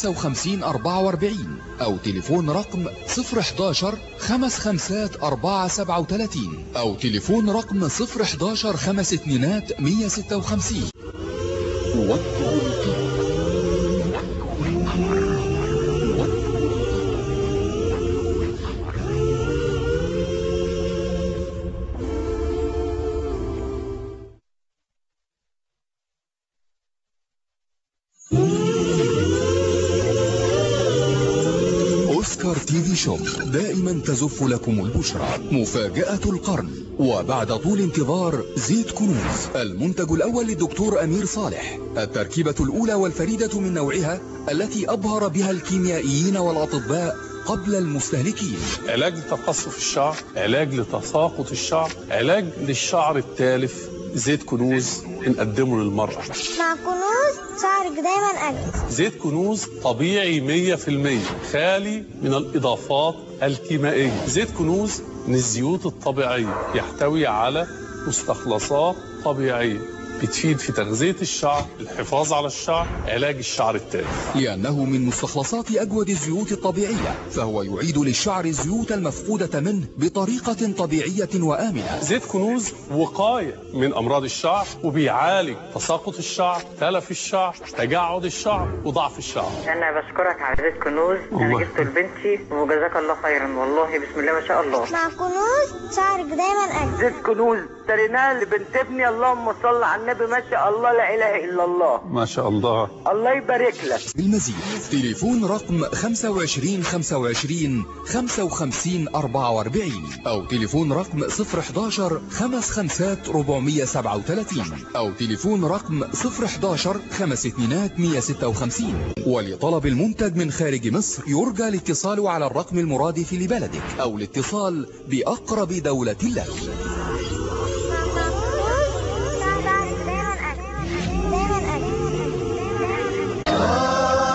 55 44 أو تليفون رقم 011 خمس خمسات 4 37 أو تليفون رقم 011 خمس اتنينات 156 وجه القمر أوسكار تي في شوب دائما تزف لكم البشرى مفاجأة القرن وبعد طول انتظار زيت كنوز المنتج الأول للدكتور أمير صالح التركيبة الأولى والفريدة من نوعها التي أبهر بها الكيميائيين والأطباء قبل المستهلكين علاج لتقصف الشعر علاج لتساقط الشعر علاج للشعر التالف زيت كنوز بنقدمه للمرأة مع كنوز شعرك دايما أجمل زيت كنوز طبيعي 100% خالي من الإضافات الكيميائية زيت كنوز من الزيوت الطبيعية يحتوي على مستخلصات طبيعية بتفيد في تغذية الشعر الحفاظ على الشعر علاج الشعر التالف لأنه من مستخلصات أجود الزيوت الطبيعية فهو يعيد للشعر الزيوت المفقودة منه بطريقة طبيعية وآمنة زيت كنوز وقاية من أمراض الشعر وبيعالج تساقط الشعر تلف الشعر تجعد الشعر وضعف الشعر انا بشكرك على زيت كنوز انا الله. جبته لبنتي وجزاك الله خيرا والله بسم الله ما شاء الله مع كنوز شعرك دايما أجمل زيت كنوز اشتريناه لبنت ابني اللهم صل على النبي ما شاء الله لا اله الا الله ما شاء الله الله يبارك لك بالمزيد تليفون رقم 25 25 55 44 أو تليفون رقم 011 خمس خمسات 437 أو تليفون رقم 011 خمس اتنينات 156 ولطلب المنتج من خارج مصر يرجى الاتصال على الرقم المرادف لبلدك أو الاتصال بأقرب دولة لك شعرك دايما أجمل دايما أجمل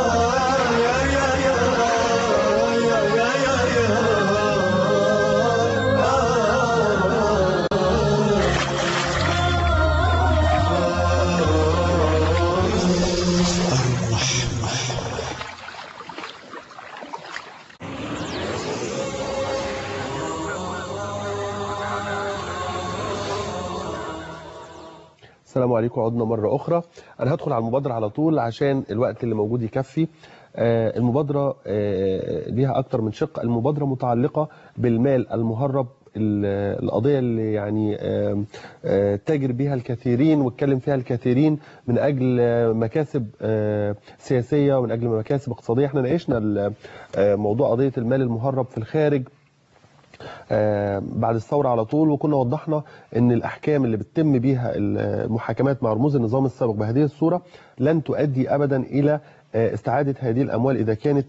السلام عليكم عدنا مرة أخرى أنا هدخل على المبادرة على طول عشان الوقت اللي موجود يكفي آه، المبادرة آه، ليها أكتر من شق المبادرة متعلقة بالمال المهرب ال- القضية اللي يعني آه، آه، تاجر بها الكثيرين واتكلم فيها الكثيرين من أجل آه، مكاسب آه، سياسية ومن أجل مكاسب اقتصادية احنا ناقشنا ال- آه، موضوع قضية المال المهرب في الخارج آه، بعد الثورة على طول وكنا وضحنا ان الاحكام اللي بتتم بيها المحاكمات مع رموز النظام السابق بهذه الصورة لن تؤدي ابدا الى آه، استعادة هذه الاموال اذا كانت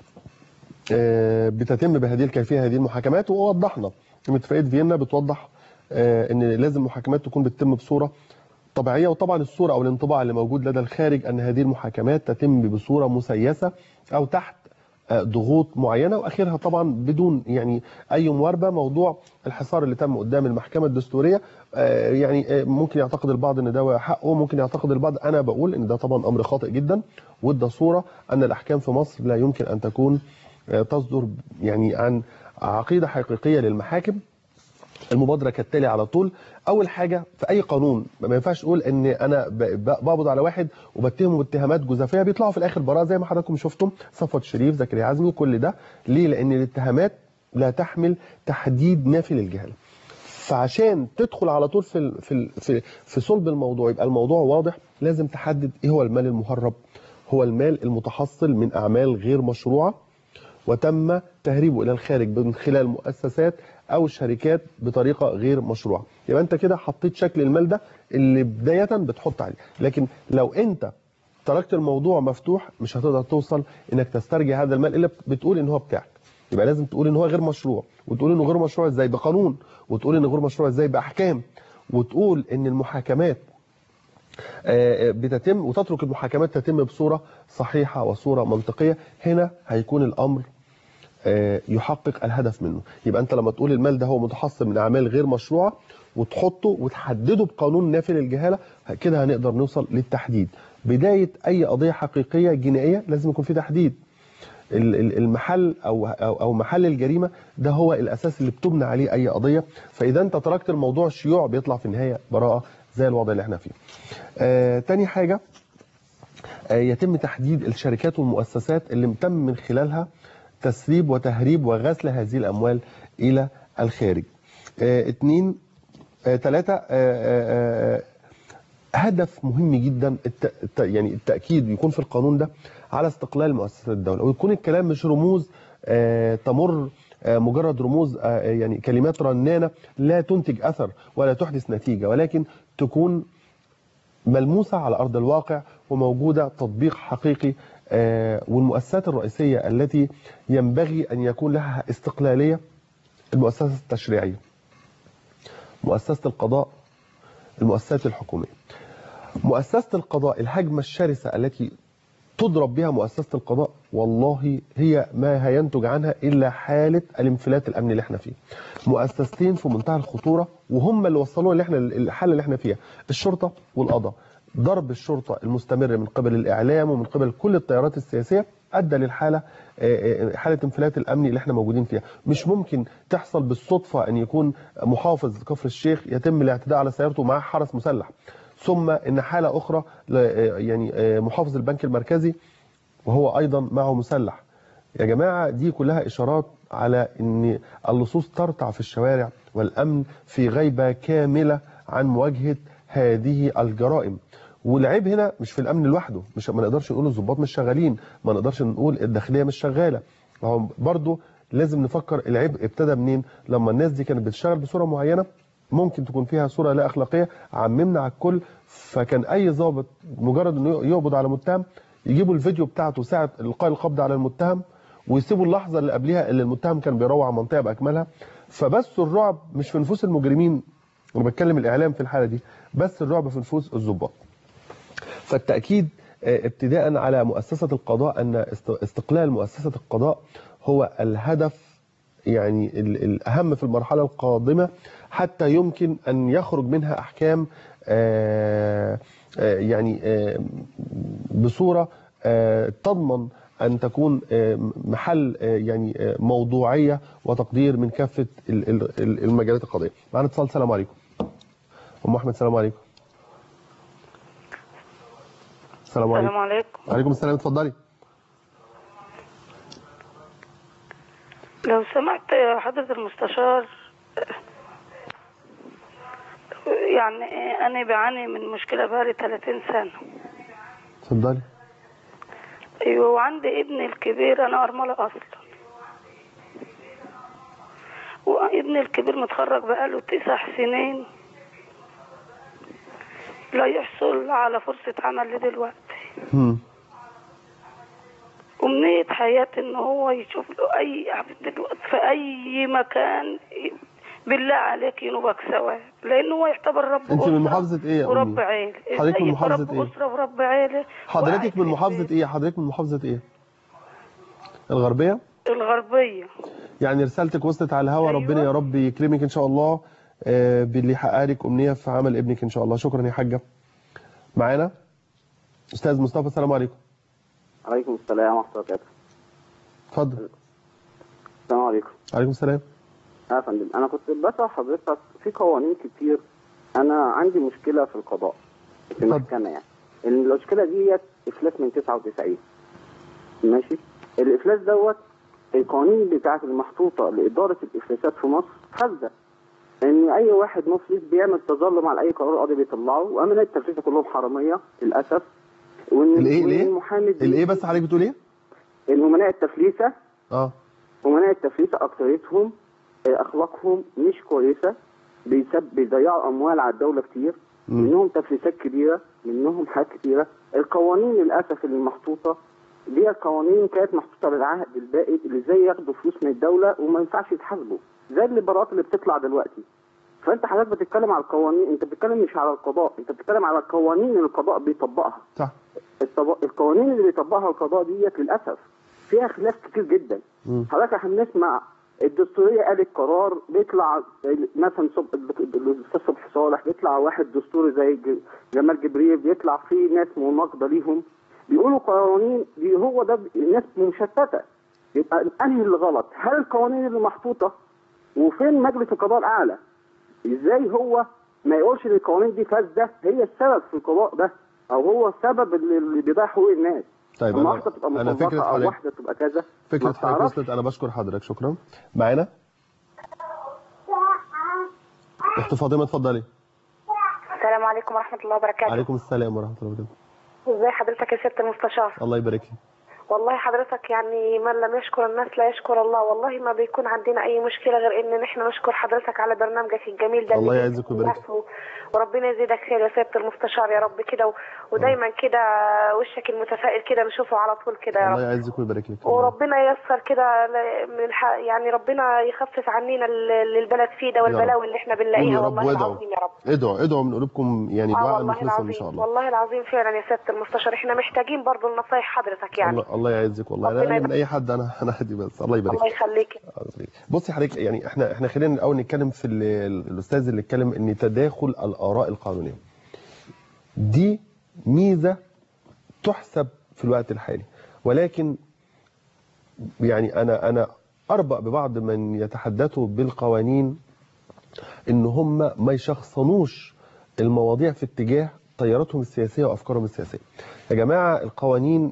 آه، بتتم بهذه الكيفية هذه المحاكمات ووضحنا ان اتفاقية فيينا بتوضح آه، ان لازم المحاكمات تكون بتتم بصورة طبيعية وطبعا الصورة او الانطباع اللي موجود لدى الخارج ان هذه المحاكمات تتم بصورة مسيسة او تحت آه، ضغوط معينه واخرها طبعا بدون يعني اي مواربه موضوع الحصار اللي تم قدام المحكمه الدستوريه آه، يعني آه، ممكن يعتقد البعض ان ده حقه ممكن يعتقد البعض انا بقول ان ده طبعا امر خاطئ جدا وادى صوره ان الاحكام في مصر لا يمكن ان تكون آه، تصدر يعني عن عقيده حقيقيه للمحاكم المبادره كالتالي على طول اول حاجه في اي قانون ما ينفعش اقول ان انا ب- ب- بقبض على واحد وبتهمه باتهامات جزافيه بيطلعوا في الاخر براءه زي ما حضراتكم شفتم صفوت شريف زكريا عزمي كل ده ليه لان الاتهامات لا تحمل تحديد نافي للجهاله فعشان تدخل على طول في ال- في ال- في في صلب الموضوع يبقى الموضوع واضح لازم تحدد ايه هو المال المهرب هو المال المتحصل من اعمال غير مشروعه وتم تهريبه الى الخارج من خلال مؤسسات او شركات بطريقه غير مشروعه يبقى انت كده حطيت شكل المال ده اللي بدايه بتحط عليه لكن لو انت تركت الموضوع مفتوح مش هتقدر توصل انك تسترجع هذا المال الا بتقول ان هو بتاعك يبقى لازم تقول ان هو غير مشروع وتقول انه غير مشروع ازاي بقانون وتقول انه غير مشروع ازاي باحكام وتقول ان المحاكمات آه، بتتم وتترك المحاكمات تتم بصوره صحيحه وصوره منطقيه هنا هيكون الامر آه، يحقق الهدف منه يبقى انت لما تقول المال ده هو متحصل من اعمال غير مشروعه وتحطه وتحدده بقانون نافي للجهاله كده هنقدر نوصل للتحديد بدايه اي قضيه حقيقيه جنائيه لازم يكون في تحديد ال- ال- المحل او او أو محل الجريمه ده هو الاساس اللي بتبنى عليه اي قضيه فاذا انت تركت الموضوع شيوع بيطلع في النهايه براءه زي الوضع اللي احنا فيه. آه تاني حاجه آه يتم تحديد الشركات والمؤسسات اللي تم من خلالها تسريب وتهريب وغسل هذه الاموال الى الخارج. آه اتنين آه تلاته آه آه آه هدف مهم جدا الت... الت... يعني التاكيد يكون في القانون ده على استقلال مؤسسات الدوله ويكون الكلام مش رموز آه تمر آه مجرد رموز آه يعني كلمات رنانه لا تنتج اثر ولا تحدث نتيجه ولكن تكون ملموسه على ارض الواقع وموجوده تطبيق حقيقي آه والمؤسسات الرئيسيه التي ينبغي ان يكون لها استقلاليه المؤسسه التشريعيه مؤسسه القضاء المؤسسات الحكوميه مؤسسة القضاء الهجمة الشرسة التي تضرب بها مؤسسه القضاء والله هي ما هينتج عنها الا حاله الانفلات الامني اللي احنا فيه. مؤسستين في منتهى الخطوره وهم اللي وصلونا اللي احنا الحاله اللي احنا فيها الشرطه والقضاء. ضرب الشرطه المستمر من قبل الاعلام ومن قبل كل التيارات السياسيه ادى للحاله آه، آه، حاله انفلات الامني اللي احنا موجودين فيها مش ممكن تحصل بالصدفه ان يكون محافظ كفر الشيخ يتم الاعتداء على سيارته معاه حرس مسلح ثم ان حاله اخرى ل- آه، يعني آه، محافظ البنك المركزي وهو ايضا معه مسلح يا جماعه دي كلها اشارات على ان اللصوص ترتع في الشوارع والامن في غيبه كامله عن مواجهه هذه الجرائم والعيب هنا مش في الامن لوحده مش ما نقدرش نقول الضباط مش شغالين ما نقدرش نقول الداخليه مش شغاله ما هو برضه لازم نفكر العيب ابتدى منين لما الناس دي كانت بتشتغل بصوره معينه ممكن تكون فيها صوره لا اخلاقيه عممنا على الكل فكان اي ضابط مجرد انه يقبض على متهم يجيبوا الفيديو بتاعته ساعه القاء القبض على المتهم ويسيبوا اللحظه اللي قبلها اللي المتهم كان بيروع منطقه باكملها فبثوا الرعب مش في نفوس المجرمين انا بتكلم الاعلام في الحاله دي بس الرعب في نفوس الضباط فالتأكيد آه، ابتداء على مؤسسة القضاء أن است- استقلال مؤسسة القضاء هو الهدف يعني ال- الأهم في المرحلة القادمة حتى يمكن أن يخرج منها أحكام آه، آه، يعني آه، بصورة آه، تضمن أن تكون آه، محل آه، يعني آه، موضوعية وتقدير من كافة ال- ال- ال- المجالات القضائية معنا اتصال السلام عليكم أم أحمد السلام عليكم السلام عليكم السلام عليكم وعليكم السلام اتفضلي لو سمحت يا حضرة المستشار يعني أنا بعاني من مشكلة بقالي 30 سنة اتفضلي أيوة وعندي ابني الكبير أنا أرملة أصلا وابني الكبير متخرج بقاله تسع سنين لا يحصل على فرصة عمل لدلوقتي مم. أمنية حياتي إن هو يشوف له أي عبد دلوقتي في أي مكان بالله عليك ينوبك ثواب لأن هو يعتبر رب انت من أسرة محافظة ايه يا ورب أمي؟ عيلة حضرتك من زي محافظة رب ايه؟ أسرة ورب عيلة حضرتك من محافظة ايه حضرتك من محافظة ايه الغربية الغربية يعني رسالتك وصلت على الهوا أيوة. ربنا يا رب يكرمك ان شاء الله آه، باللي يحقق لك امنيه في عمل ابنك ان شاء الله شكرا يا حاجه معانا استاذ مصطفى السلام عليكم عليكم السلام ورحمة الله وبركاته اتفضل السلام عليكم عليكم السلام يا فندم أنا كنت بسأل حضرتك في قوانين كتير أنا عندي مشكلة في القضاء في المحكمة يعني المشكلة ديت إفلاس من 99 ماشي الإفلاس دوت القوانين بتاعت المحطوطة لإدارة الإفلاسات في مصر فاسدة إن أي واحد مفلس بيعمل تظلم على أي قرار قاضي بيطلعه وأمانات التفليسة كلهم حرامية للأسف وإن الايه وإن الايه المحامي الايه بس حضرتك بتقول ايه الأمناء التفليسة اه أمناء التفليسة أكثريتهم آه، أخلاقهم مش كويسة بيسب بيضيعوا أموال على الدولة كتير منهم تفليسات كبيرة منهم حاجات كتيرة القوانين للأسف اللي محطوطة دي قوانين كانت محطوطة للعهد البائد اللي ازاي ياخدوا فلوس من الدولة وما ينفعش يتحاسبوا زي الليبرات اللي بتطلع دلوقتي فأنت حضرتك بتتكلم على القوانين أنت بتتكلم مش على القضاء أنت بتتكلم على القوانين اللي القضاء بيطبقها صح الطب- القوانين اللي بيطبقها القضاء ديت للأسف فيها خلاف كتير جدا مم. حضرتك احنا بنسمع الدستوريه قالت قرار بيطلع مثلا صب... الاستاذ صبحي صالح بيطلع واحد دستوري زي ج- جمال جبريل بيطلع فيه ناس مناقضه ليهم بيقولوا قوانين دي هو ده ب- الناس مشتته يبقى انهي اللي غلط؟ هل القوانين اللي محطوطه وفين مجلس القضاء الاعلى؟ ازاي هو ما يقولش ان القوانين دي فاسده هي السبب في القضاء ده او هو السبب اللي اللي بيضيع حقوق الناس طيب اما انا واحده تبقى انا فكره مطلقه او حضرتك واحده تبقى كذا فكره ما حضرتك بتعرفش. وصلت انا بشكر حضرتك شكرا معانا اخت فاطمه اتفضلي السلام عليكم ورحمة الله وبركاته عليكم السلام ورحمه الله وبركاته ازي حضرتك يا سيادة المستشار الله يبارك فيك والله حضرتك يعني من لم يشكر الناس لا يشكر الله والله ما بيكون عندنا اي مشكله غير ان احنا نشكر حضرتك على برنامجك الجميل ده الله اللي يعزك ويبارك الناس و- وربنا يزيدك خير يا سياده المستشار يا رب كده و- ودايما كده وشك المتفائل كده نشوفه على طول كده يا الله رب يعزك ويبارك لك وربنا ييسر كده ل- من الح... يعني ربنا يخفف عنينا ال- اللي البلد فيه ده يا رب. والبلاوي اللي احنا قولوا بنلاقيها يا رب والله وادعوا العظيم يا رب ادعوا ادعوا من قلوبكم يعني اه دعاء والله مخلصا ان العظيم شاء الله والله العظيم فعلا يا سياده المستشار احنا محتاجين برضو النصايح حضرتك يعني الله الله يعزك والله ربنا انا من يبارك. اي حد انا انا هدي بس الله يبارك الله فيك. يخليك بصي حضرتك يعني احنا احنا خلينا الاول نتكلم في ال- ال- الاستاذ اللي اتكلم ان تداخل الاراء القانونيه دي ميزه تحسب في الوقت الحالي ولكن يعني انا انا اربأ ببعض من يتحدثوا بالقوانين ان هم ما يشخصنوش المواضيع في اتجاه تياراتهم السياسيه وافكارهم السياسيه. يا جماعه القوانين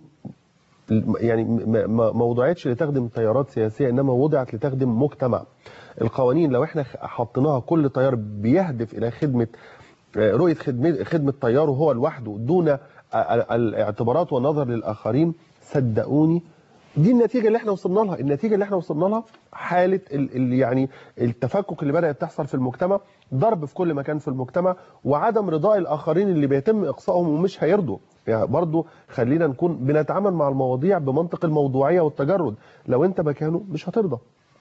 يعني ما ما- ما وضعتش لتخدم تيارات سياسيه انما وضعت لتخدم مجتمع. القوانين لو احنا حطيناها كل تيار بيهدف الى خدمه آه، رؤيه خدمه خدمه تياره هو لوحده دون ال- ال- الاعتبارات والنظر للاخرين صدقوني دي النتيجه اللي احنا وصلنا لها النتيجه اللي احنا وصلنا لها حاله ال ال يعني التفكك اللي بدات تحصل في المجتمع ضرب في كل مكان في المجتمع وعدم رضاء الاخرين اللي بيتم اقصائهم ومش هيرضوا يعني برضو خلينا نكون بنتعامل مع المواضيع بمنطق الموضوعيه والتجرد لو انت مكانه مش هترضى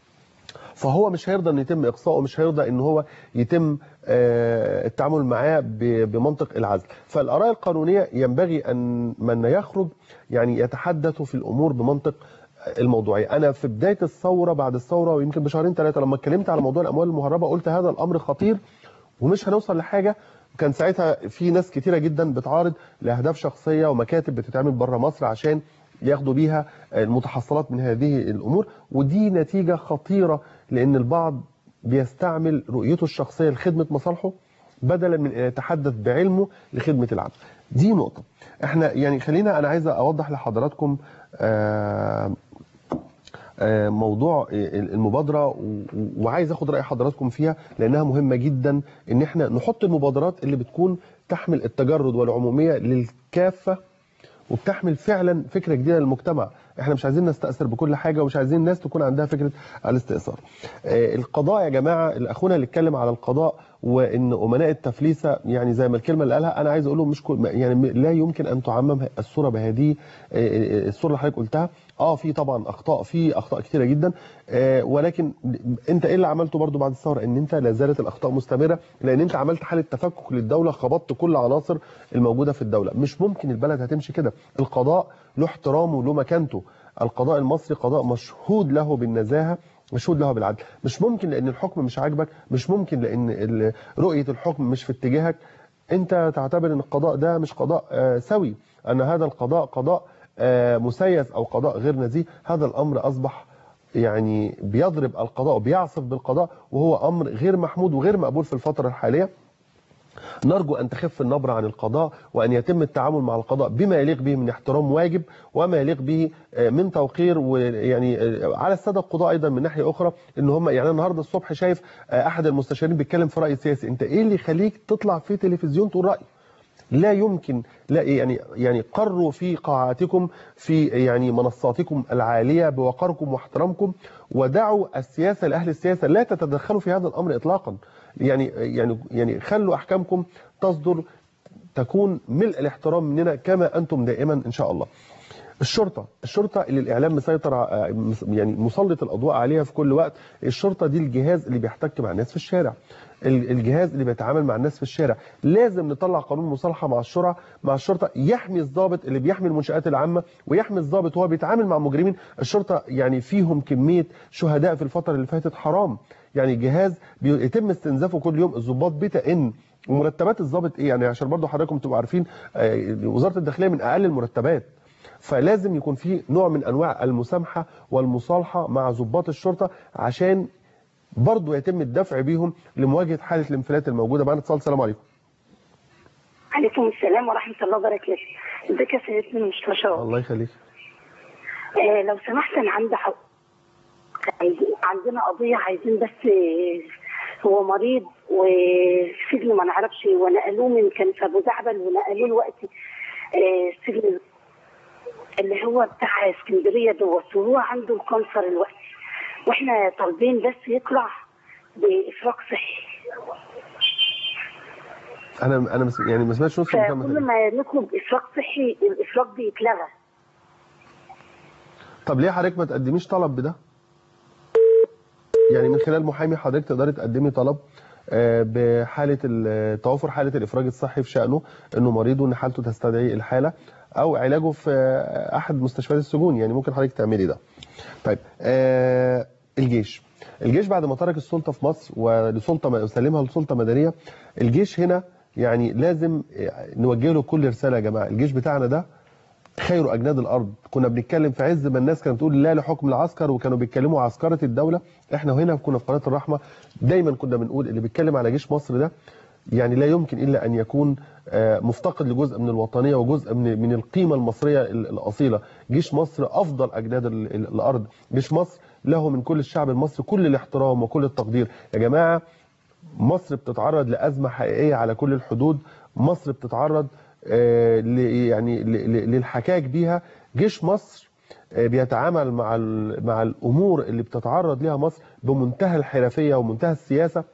فهو مش هيرضى ان يتم اقصائه مش هيرضى ان هو يتم آه، التعامل معاه ب- بمنطق العزل فالاراء القانونيه ينبغي ان من يخرج يعني يتحدث في الامور بمنطق الموضوعيه انا في بدايه الثوره بعد الثوره ويمكن بشهرين ثلاثه لما اتكلمت على موضوع الاموال المهربه قلت هذا الامر خطير ومش هنوصل لحاجه كان ساعتها في ناس كتيره جدا بتعارض لاهداف شخصيه ومكاتب بتتعمل بره مصر عشان ياخدوا بيها المتحصلات من هذه الامور ودي نتيجه خطيره لان البعض بيستعمل رؤيته الشخصيه لخدمه مصالحه بدلا من ان يتحدث بعلمه لخدمه العام دي نقطه احنا يعني خلينا انا عايز اوضح لحضراتكم آه آه، موضوع المبادره و- وعايز اخد راي حضراتكم فيها لانها مهمه جدا ان احنا نحط المبادرات اللي بتكون تحمل التجرد والعموميه للكافه وبتحمل فعلا فكره جديده للمجتمع احنا مش عايزين نستاثر بكل حاجه ومش عايزين الناس تكون عندها فكره الاستئثار آه، القضاء يا جماعه الاخونا اللي اتكلم على القضاء وان امناء التفليسه يعني زي ما الكلمه اللي قالها انا عايز اقول له مش كل يعني لا يمكن ان تعمم الصوره بهذه آه، آه، الصوره اللي حضرتك قلتها اه في طبعا اخطاء في اخطاء كثيره جدا آه، ولكن انت ايه اللي عملته برضو بعد الثوره ان انت لا زالت الاخطاء مستمره لان انت عملت حاله تفكك للدوله خبطت كل عناصر الموجوده في الدوله مش ممكن البلد هتمشي كده القضاء له احترامه وله مكانته القضاء المصري قضاء مشهود له بالنزاهه مشهود له بالعدل مش ممكن لان الحكم مش عاجبك مش ممكن لان ال- رؤيه الحكم مش في اتجاهك انت تعتبر ان القضاء ده مش قضاء آه، سوي ان هذا القضاء قضاء آه، مسيس او قضاء غير نزيه هذا الامر اصبح يعني بيضرب القضاء وبيعصف بالقضاء وهو امر غير محمود وغير مقبول في الفتره الحاليه نرجو أن تخف النبرة عن القضاء وأن يتم التعامل مع القضاء بما يليق به من احترام واجب وما يليق به آه، من توقير ويعني آه، على السادة القضاء أيضا من ناحية أخرى إن هم يعني أنا النهاردة الصبح شايف آه، أحد المستشارين بيتكلم في رأي سياسي أنت إيه اللي يخليك تطلع في تلفزيون تقول رأي لا يمكن لا يعني يعني قروا في قاعاتكم في يعني منصاتكم العاليه بوقاركم واحترامكم ودعوا السياسه لاهل السياسه لا تتدخلوا في هذا الامر اطلاقا يعني يعني يعني خلوا احكامكم تصدر تكون ملء الاحترام مننا كما انتم دائما ان شاء الله. الشرطه الشرطه اللي الاعلام مسيطر ع- مس- يعني مسلط الاضواء عليها في كل وقت الشرطه دي الجهاز اللي بيحتك مع الناس في الشارع ال- الجهاز اللي بيتعامل مع الناس في الشارع لازم نطلع قانون مصالحه مع الشرع مع الشرطه يحمي الضابط اللي بيحمي المنشات العامه ويحمي الضابط وهو بيتعامل مع مجرمين الشرطه يعني فيهم كميه شهداء في الفتره اللي فاتت حرام يعني جهاز بيتم استنزافه كل يوم الضباط بتئن ومرتبات الضابط ايه يعني عشان برضو حضراتكم تبقوا عارفين آه، وزاره الداخليه من اقل المرتبات فلازم يكون في نوع من انواع المسامحه والمصالحه مع ضباط الشرطه عشان برضه يتم الدفع بيهم لمواجهه حاله الانفلات الموجوده معانا اتصال السلام عليكم عليكم السلام ورحمة الله وبركاته ازيك يا سيدنا المستشار الله يخليك آه لو سمحت أنا عندي حق عايزين- عندنا قضية عايزين بس آه، هو مريض وسجن ما نعرفش ونقلوه من كان في أبو زعبل ونقلوه الوقت آه، سجن اللي هو بتاع اسكندريه دوت وهو عنده الكانسر الوقتي واحنا طالبين بس يطلع بافراج صحي انا انا مس... يعني ما سمعتش نص المكالمه فكل تاني. ما نطلب افراج صحي الافراج بيتلغى طب ليه حضرتك ما تقدميش طلب بده يعني من خلال محامي حضرتك تقدري تقدمي طلب آه، بحاله ال- توافر حاله الافراج الصحي في شانه انه مريض وان حالته تستدعي الحاله او علاجه في آه، احد مستشفيات السجون يعني ممكن حضرتك تعملي ده طيب آه الجيش الجيش بعد ما ترك السلطه في مصر ولسلطه وسلمها لسلطه مدنيه الجيش هنا يعني لازم نوجه له كل رساله يا جماعه الجيش بتاعنا ده خير اجناد الارض كنا بنتكلم في عز ما الناس كانت بتقول لا لحكم العسكر وكانوا بيتكلموا عسكره الدوله احنا هنا كنا في قناه الرحمه دايما كنا بنقول اللي بيتكلم على جيش مصر ده يعني لا يمكن الا ان يكون آه، مفتقد لجزء من الوطنيه وجزء من من القيمه المصريه ال- الاصيله جيش مصر افضل اجناد ال- ال- الارض جيش مصر له من كل الشعب المصري كل الاحترام وكل التقدير يا جماعه مصر بتتعرض لأزمة حقيقية على كل الحدود مصر بتتعرض آه، ل- يعني ل- ل- للحكاك بيها جيش مصر آه، بيتعامل مع ال- مع الأمور اللي بتتعرض لها مصر بمنتهى الحرفية ومنتهى السياسة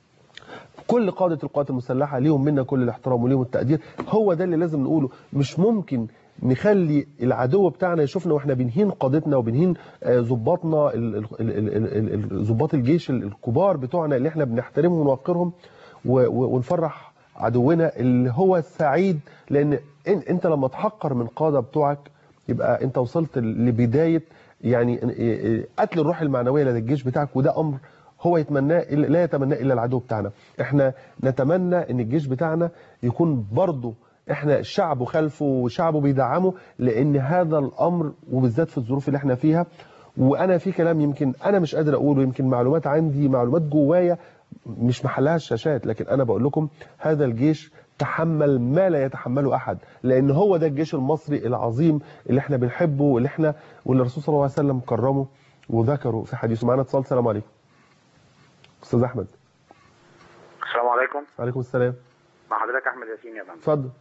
كل قادة القوات المسلحة ليهم منا كل الاحترام وليهم التقدير هو ده اللي لازم نقوله مش ممكن نخلي العدو بتاعنا يشوفنا واحنا بنهين قادتنا وبنهين آه، ضباطنا ال- ال- ال- ال- ال- ال- ضباط الجيش ال- الكبار بتوعنا اللي احنا بنحترمهم ونوقرهم و- و- ونفرح عدونا اللي هو سعيد لان إن- انت لما تحقر من قاده بتوعك يبقى انت وصلت لبدايه يعني قتل الروح المعنويه لدى الجيش بتاعك وده امر هو يتمناه إلا- لا يتمناه الا العدو بتاعنا احنا نتمنى ان الجيش بتاعنا يكون برضه احنا شعبه خلفه وشعبه بيدعمه لان هذا الامر وبالذات في الظروف اللي احنا فيها وانا في كلام يمكن انا مش قادر اقوله يمكن معلومات عندي معلومات جوايا مش محلها الشاشات لكن انا بقول لكم هذا الجيش تحمل ما لا يتحمله احد لان هو ده الجيش المصري العظيم اللي احنا بنحبه واللي احنا واللي الرسول صلى الله عليه وسلم كرمه وذكره في حديثه معانا اتصال السلام عليكم استاذ احمد السلام عليكم وعليكم السلام مع حضرتك احمد ياسين يا فندم اتفضل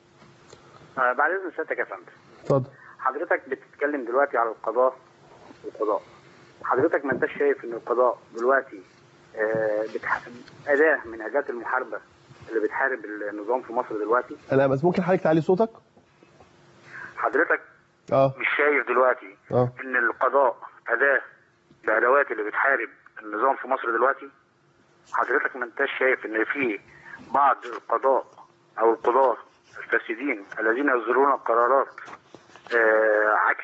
آه بعد اذن سيادتك يا فندم اتفضل حضرتك بتتكلم دلوقتي على القضاء والقضاء حضرتك ما انتش شايف ان القضاء دلوقتي آه بتح... اداه من اداه المحاربه اللي بتحارب النظام في مصر دلوقتي انا بس ممكن حضرتك تعلي صوتك حضرتك اه مش شايف دلوقتي اه ان القضاء اداه الادوات اللي بتحارب النظام في مصر دلوقتي حضرتك ما انتش شايف ان في بعض القضاء او القضاة الفاسدين الذين يصدرون قرارات آه عكس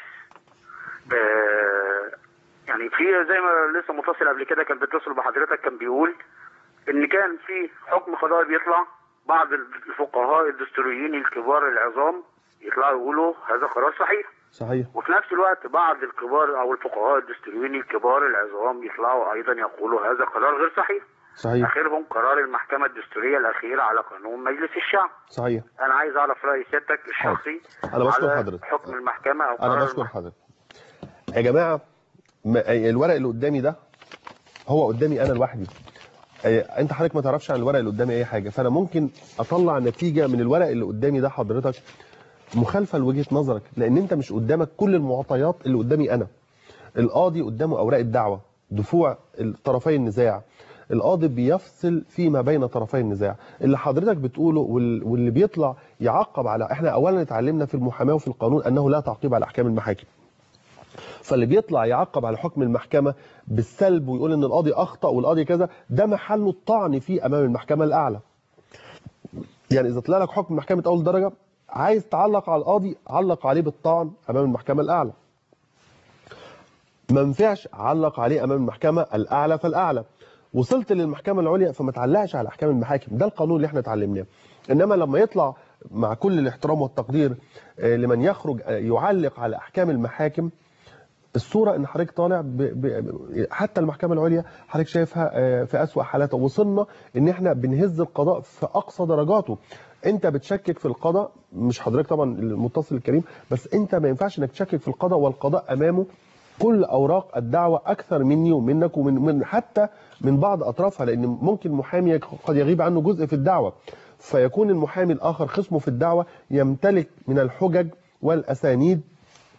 آه يعني في زي ما لسه متصل قبل كده كان بيتصل بحضرتك كان بيقول ان كان في حكم قضائي بيطلع بعض الفقهاء الدستوريين الكبار العظام يطلعوا يقولوا هذا قرار صحيح صحيح وفي نفس الوقت بعض الكبار او الفقهاء الدستوريين الكبار العظام يطلعوا ايضا يقولوا هذا قرار غير صحيح صحيح اخرهم قرار المحكمه الدستوريه الاخيره على قانون مجلس الشعب صحيح انا عايز اعرف راي سيادتك الشخصي أنا بشكر على حضرتك. حكم المحكمه او انا قرار بشكر حضرتك يا جماعه ما- الورق اللي قدامي ده هو قدامي انا لوحدي آه، انت حضرتك ما تعرفش عن الورق اللي قدامي اي حاجه فانا ممكن اطلع نتيجه من الورق اللي قدامي ده حضرتك مخالفه لوجهه نظرك لان انت مش قدامك كل المعطيات اللي قدامي انا القاضي قدامه اوراق الدعوه دفوع طرفي النزاع القاضي بيفصل فيما بين طرفي النزاع اللي حضرتك بتقوله وال- واللي بيطلع يعقب على احنا اولا اتعلمنا في المحاماه وفي القانون انه لا تعقيب على احكام المحاكم فاللي بيطلع يعقب على حكم المحكمه بالسلب ويقول ان القاضي اخطا والقاضي كذا ده محله الطعن فيه امام المحكمه الاعلى يعني اذا طلع لك حكم محكمه اول درجه عايز تعلق على القاضي علق عليه بالطعن امام المحكمه الاعلى ما ينفعش علق عليه امام المحكمه الاعلى فالاعلى وصلت للمحكمه العليا فما تعلقش على احكام المحاكم ده القانون اللي احنا اتعلمناه انما لما يطلع مع كل الاحترام والتقدير آه، لمن يخرج آه، يعلق على احكام المحاكم الصوره ان حضرتك طالع ب... ب... حتى المحكمه العليا حضرتك شايفها آه، في اسوا حالاتها وصلنا ان احنا بنهز القضاء في اقصى درجاته انت بتشكك في القضاء مش حضرتك طبعا المتصل الكريم بس انت ما ينفعش انك تشكك في القضاء والقضاء امامه كل اوراق الدعوه اكثر مني ومنك ومن من حتى من بعض اطرافها لان ممكن محامي قد يغيب عنه جزء في الدعوه فيكون المحامي الاخر خصمه في الدعوه يمتلك من الحجج والاسانيد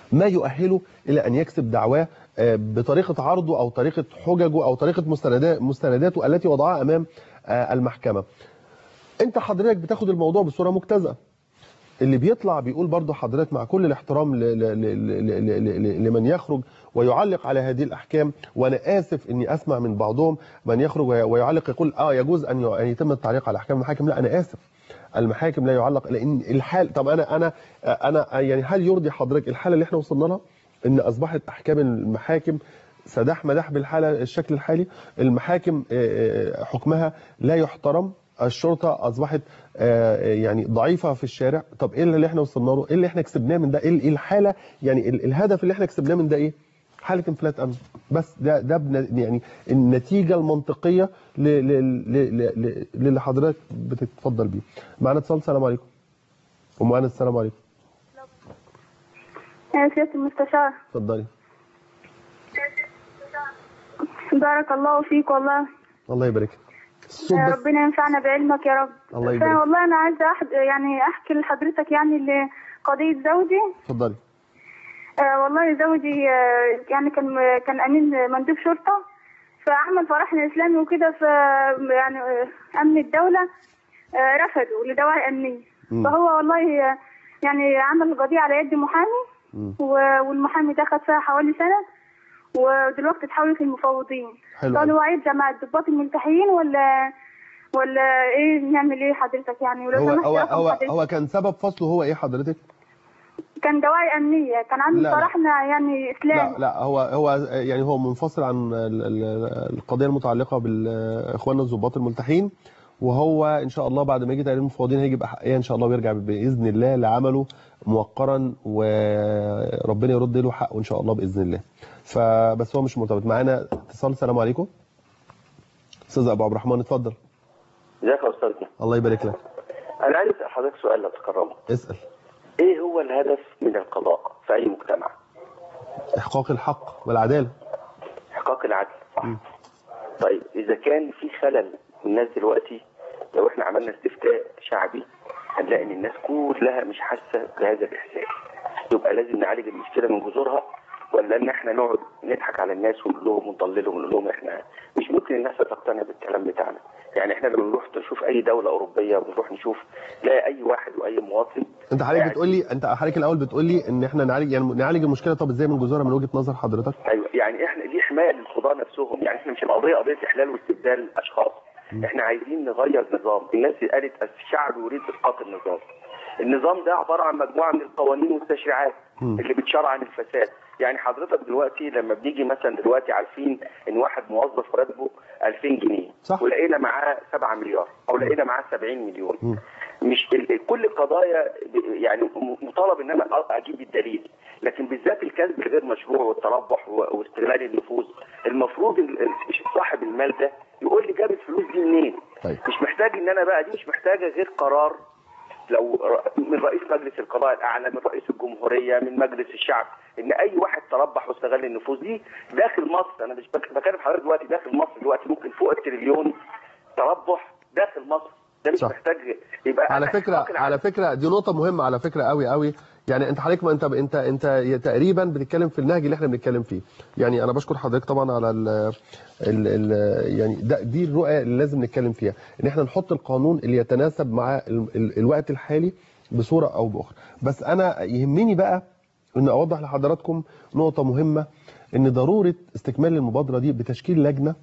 ما يؤهله الى ان يكسب دعواه آه، بطريقه عرضه او طريقه حججه او طريقه مستندات مستنداته التي وضعها امام آه، المحكمه. انت حضرتك بتاخد الموضوع بصوره مجتزاه. اللي بيطلع بيقول برضه حضرتك مع كل الاحترام ل- ل- ل- ل- ل- ل- لمن يخرج ويعلق على هذه الاحكام وانا اسف اني اسمع من بعضهم من يخرج وي- ويعلق يقول اه يجوز ان ي- ان يتم التعليق على احكام المحاكم لا انا اسف المحاكم لا يعلق لان الحال طب انا انا انا يعني هل يرضي حضرتك الحاله اللي احنا وصلنا لها ان اصبحت احكام المحاكم سداح مداح بالحاله الشكل الحالي المحاكم آه، آه، حكمها لا يحترم الشرطه اصبحت آه، يعني ضعيفه في الشارع طب ايه اللي احنا وصلنا له ايه اللي احنا كسبناه من ده ايه إيه الحاله يعني ال- الهدف اللي احنا كسبناه من ده ايه حاله انفلات امن بس ده ده بن- يعني النتيجه المنطقيه ل- ل- ل- ل- ل- للي حضرتك بتتفضل بيه معانا اتصال السلام عليكم ام انس السلام عليكم يا سيادة المستشار اتفضلي بارك الله فيك والله الله يبارك لك. الصوت يا بس ربنا ينفعنا بعلمك يا رب الله يبارك فأنا لك. والله أنا عايزة أحد يعني أحكي لحضرتك يعني لقضية زوجي اتفضلي آه والله زوجي آه يعني كان كان أمين مندوب شرطة فعمل فرحنا إسلامي وكده ف يعني آه، أمن الدولة آه رفضوا لدواعي أمنية مم. فهو والله آه، يعني عمل قضية على يد محامي مم. و- والمحامي ده خد فيها حوالي سنة ودلوقتي اتحولت للمفوضين حلو قالوا أوي. هيرجع مع الضباط الملتحيين ولا ولا ايه نعمل ايه حضرتك يعني ولو هو سمحت هو رقم هو حضرتك. هو كان سبب فصله هو ايه حضرتك كان دواعي امنيه كان عامل لا، لا. فرحنا يعني لا اسلامي لا هو هو يعني هو منفصل عن ال- ال- القضيه المتعلقه باخواننا الضباط الملتحين وهو ان شاء الله بعد ما يجي تقرير المفوضين هيجي باحقيه ان شاء الله ويرجع باذن الله لعمله موقرا وربنا يرد له حقه ان شاء الله باذن الله فبس هو مش مرتبط معانا اتصال السلام عليكم استاذ ابو عبد الرحمن اتفضل ازيك يا استاذنا الله يبارك لك انا عايز اسال حضرتك سؤال لو تكرمه اسال ايه هو الهدف من القضاء في اي مجتمع احقاق الحق والعداله احقاق العدل مم. طيب اذا كان في خلل الناس دلوقتي لو احنا عملنا استفتاء شعبي هنلاقي ان الناس كلها مش حاسه بهذا الاحساس يبقى لازم نعالج المشكله من جذورها ولا ان احنا نقعد نضحك على الناس ونقول لهم ونضللهم ونقول لهم احنا مش ممكن الناس تقتنع بالكلام بتاعنا يعني احنا لما بنروح نشوف اي دوله اوروبيه ونروح نشوف نلاقي اي واحد واي مواطن انت حضرتك قاعد بتقول لي انت حضرتك الاول بتقول لي ان احنا نعالج يعني نعالج المشكله طب ازاي من جذورها من وجهه نظر حضرتك ايوه يعني احنا دي حمايه للقضاه نفسهم يعني احنا مش القضيه قضيه احلال واستبدال اشخاص احنا عايزين نغير نظام الناس قالت الشعب يريد اسقاط النظام النظام ده عباره عن مجموعه من القوانين والتشريعات مم. اللي بتشرع الفساد يعني حضرتك دلوقتي لما بنيجي مثلا دلوقتي عارفين ان واحد موظف راتبه 2000 جنيه صح. ولقينا معاه 7 مليار او لقينا معاه 70 مليون مم. مش ال- كل القضايا ب- يعني م- مطالب ان انا أ- اجيب الدليل لكن بالذات الكسب الغير مشروع والتربح و- واستغلال النفوذ المفروض ال- ال- صاحب المال ده يقول لي جاب الفلوس دي منين طيب. مش محتاج ان انا بقى دي مش محتاجه غير قرار لو ر- من رئيس مجلس القضاء الاعلى من رئيس الجمهوريه من مجلس الشعب ان اي واحد تربح واستغل النفوذ دي داخل مصر انا مش بك- بكلم حضرتك دلوقتي داخل مصر دلوقتي ممكن فوق التريليون تربح داخل مصر ده مش صح. محتاج يبقى على أنا فكره إحقاق العدل. على فكره دي نقطه مهمه على فكره قوي قوي يعني انت حضرتك ما انت انت انت تقريبا بتتكلم في النهج اللي احنا بنتكلم فيه يعني انا بشكر حضرتك طبعا على ال ال ال يعني ده دي الرؤيه اللي لازم نتكلم فيها ان احنا نحط القانون اللي يتناسب مع ال ال الوقت الحالي بصوره او باخرى بس انا يهمني بقى ان اوضح لحضراتكم نقطه مهمه ان ضروره استكمال المبادره دي بتشكيل لجنه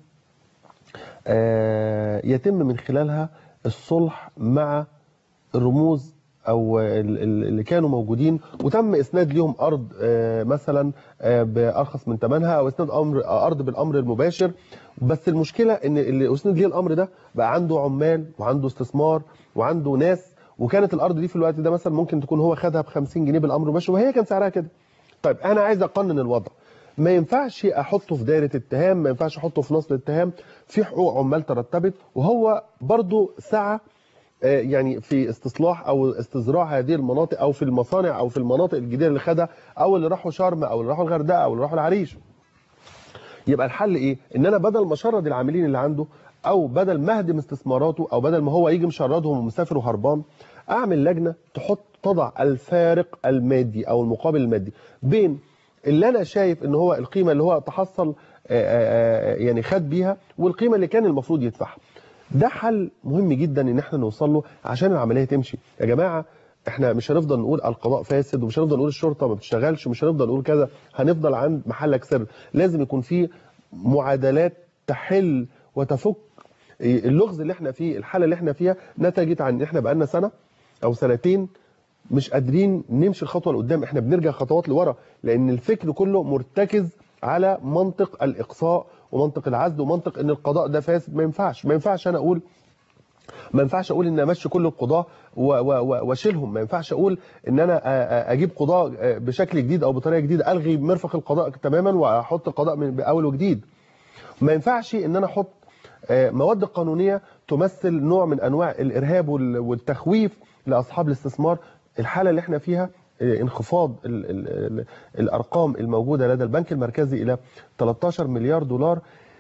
آه، يتم من خلالها الصلح مع الرموز او ال- ال- اللي كانوا موجودين وتم اسناد ليهم ارض آه، مثلا آه، بارخص من ثمنها او اسناد امر ارض بالامر المباشر بس المشكله ان اللي اسند ليه الامر ده بقى عنده عمال وعنده استثمار وعنده ناس وكانت الارض دي في الوقت ده مثلا ممكن تكون هو خدها ب 50 جنيه بالامر المباشر وهي كان سعرها كده طيب انا عايز اقنن الوضع ما ينفعش احطه في دايره اتهام ما ينفعش احطه في نصل اتهام في حقوق عمال ترتبت وهو برضو سعى آه، يعني في استصلاح او استزراع هذه المناطق او في المصانع او في المناطق الجديده اللي خدها او اللي راحوا شرم او اللي راحوا الغردقه او اللي راحوا العريش يبقى الحل ايه ان انا بدل ما اشرد العاملين اللي عنده او بدل ما اهدم استثماراته او بدل ما هو يجي مشردهم ومسافر وهربان اعمل لجنه تحط تضع الفارق المادي او المقابل المادي بين اللي انا شايف ان هو القيمه اللي هو تحصل آه، آه، آه، يعني خد بيها والقيمه اللي كان المفروض يدفعها ده حل مهم جدا ان احنا نوصل له عشان العمليه تمشي يا جماعه احنا مش هنفضل نقول القضاء فاسد ومش هنفضل نقول الشرطه ما بتشتغلش ومش هنفضل نقول كذا هنفضل عند محلك سر لازم يكون في معادلات تحل وتفك اللغز اللي احنا فيه الحاله اللي احنا فيها نتجت عن ان احنا بقالنا سنه او سنتين مش قادرين نمشي الخطوه لقدام احنا بنرجع خطوات لورا لان الفكر كله مرتكز على منطق الاقصاء ومنطق العزل ومنطق ان القضاء ده فاسد ما ينفعش ما ينفعش انا اقول ما ينفعش اقول ان امشي كل القضاه و- و- و- واشيلهم ما ينفعش اقول ان انا أ- أ- اجيب قضاه بشكل جديد او بطريقه جديده الغي مرفق القضاء تماما واحط القضاء من باول وجديد ما ينفعش ان انا احط آه، مواد قانونيه تمثل نوع من انواع الارهاب وال- والتخويف لاصحاب الاستثمار الحاله اللي احنا فيها آه، انخفاض ال ال ال الارقام الموجوده لدى البنك المركزي الى 13 مليار دولار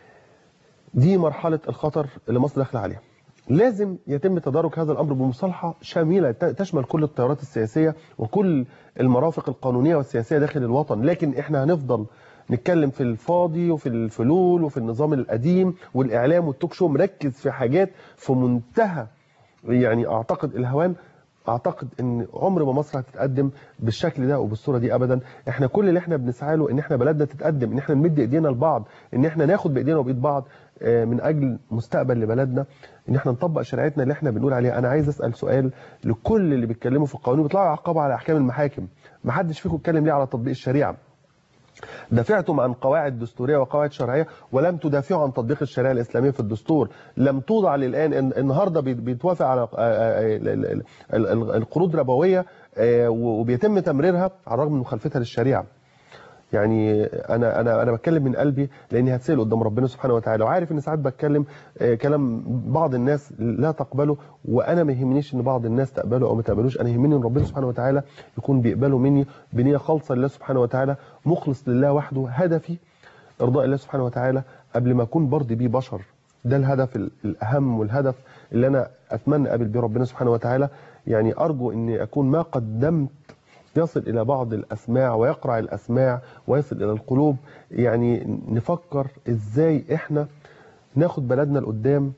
دي مرحله الخطر اللي مصر داخله عليها لازم يتم تدارك هذا الامر بمصالحه شامله ت- تشمل كل التيارات السياسيه وكل المرافق القانونيه والسياسيه داخل الوطن لكن احنا هنفضل نتكلم في الفاضي وفي الفلول وفي النظام القديم والاعلام والتوك شو مركز في حاجات في منتهى يعني اعتقد الهوان اعتقد ان عمر ما مصر هتتقدم بالشكل ده وبالصوره دي ابدا احنا كل اللي احنا بنسعى له ان احنا بلدنا تتقدم ان احنا نمد ايدينا لبعض ان احنا ناخد بايدينا وبايد بعض آه، من اجل مستقبل لبلدنا ان احنا نطبق شريعتنا اللي احنا بنقول عليها انا عايز اسال سؤال لكل اللي بيتكلموا في القانون بيطلعوا يعقبوا على احكام المحاكم ما حدش فيكم اتكلم ليه على تطبيق الشريعه دافعتم عن قواعد دستوريه وقواعد شرعيه ولم تدافعوا عن تطبيق الشريعه الاسلاميه في الدستور لم توضع للان إن- النهارده بيت- بيتوافق على آه، آه، ال- ال- ال- ال- القروض ربويه آه، وبيتم تمريرها على الرغم من مخالفتها للشريعه يعني انا انا انا بتكلم من قلبي لاني هتسال قدام ربنا سبحانه وتعالى وعارف ان ساعات بتكلم آه، كلام بعض الناس لا تقبله وانا ما يهمنيش ان بعض الناس تقبله او ما تقبلوش انا يهمني ان ربنا سبحانه وتعالى يكون بيقبله مني بنيه خالصه لله سبحانه وتعالى مخلص لله وحده هدفي ارضاء الله سبحانه وتعالى قبل ما اكون برضي بيه بشر ده الهدف ال- الاهم والهدف اللي انا اتمنى اقابل بيه ربنا سبحانه وتعالى يعني ارجو اني اكون ما قدمت يصل إلى بعض الأسماع ويقرع الأسماع ويصل إلى القلوب يعني نفكر إزاي إحنا ناخد بلدنا لقدام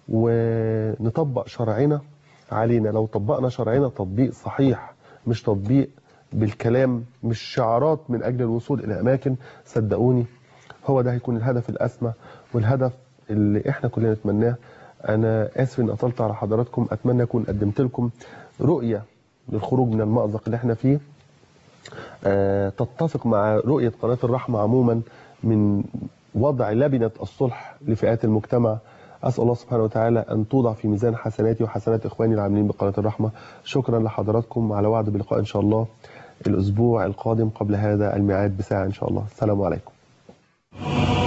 ونطبق شرعنا علينا لو طبقنا شرعنا تطبيق صحيح مش تطبيق بالكلام مش شعارات من أجل الوصول إلى أماكن صدقوني هو ده هيكون الهدف الأسمى والهدف اللي إحنا كلنا نتمناه أنا آسف إن أطلت على حضراتكم أتمنى أكون قدمت لكم رؤية للخروج من المأزق اللي احنا فيه آه، تتفق مع رؤية قناة الرحمة عموما من وضع لبنة الصلح لفئات المجتمع أسأل الله سبحانه وتعالى أن توضع في ميزان حسناتي وحسنات إخواني العاملين بقناة الرحمة شكرا لحضراتكم على وعد بلقاء إن شاء الله الأسبوع القادم قبل هذا الميعاد بساعة إن شاء الله السلام عليكم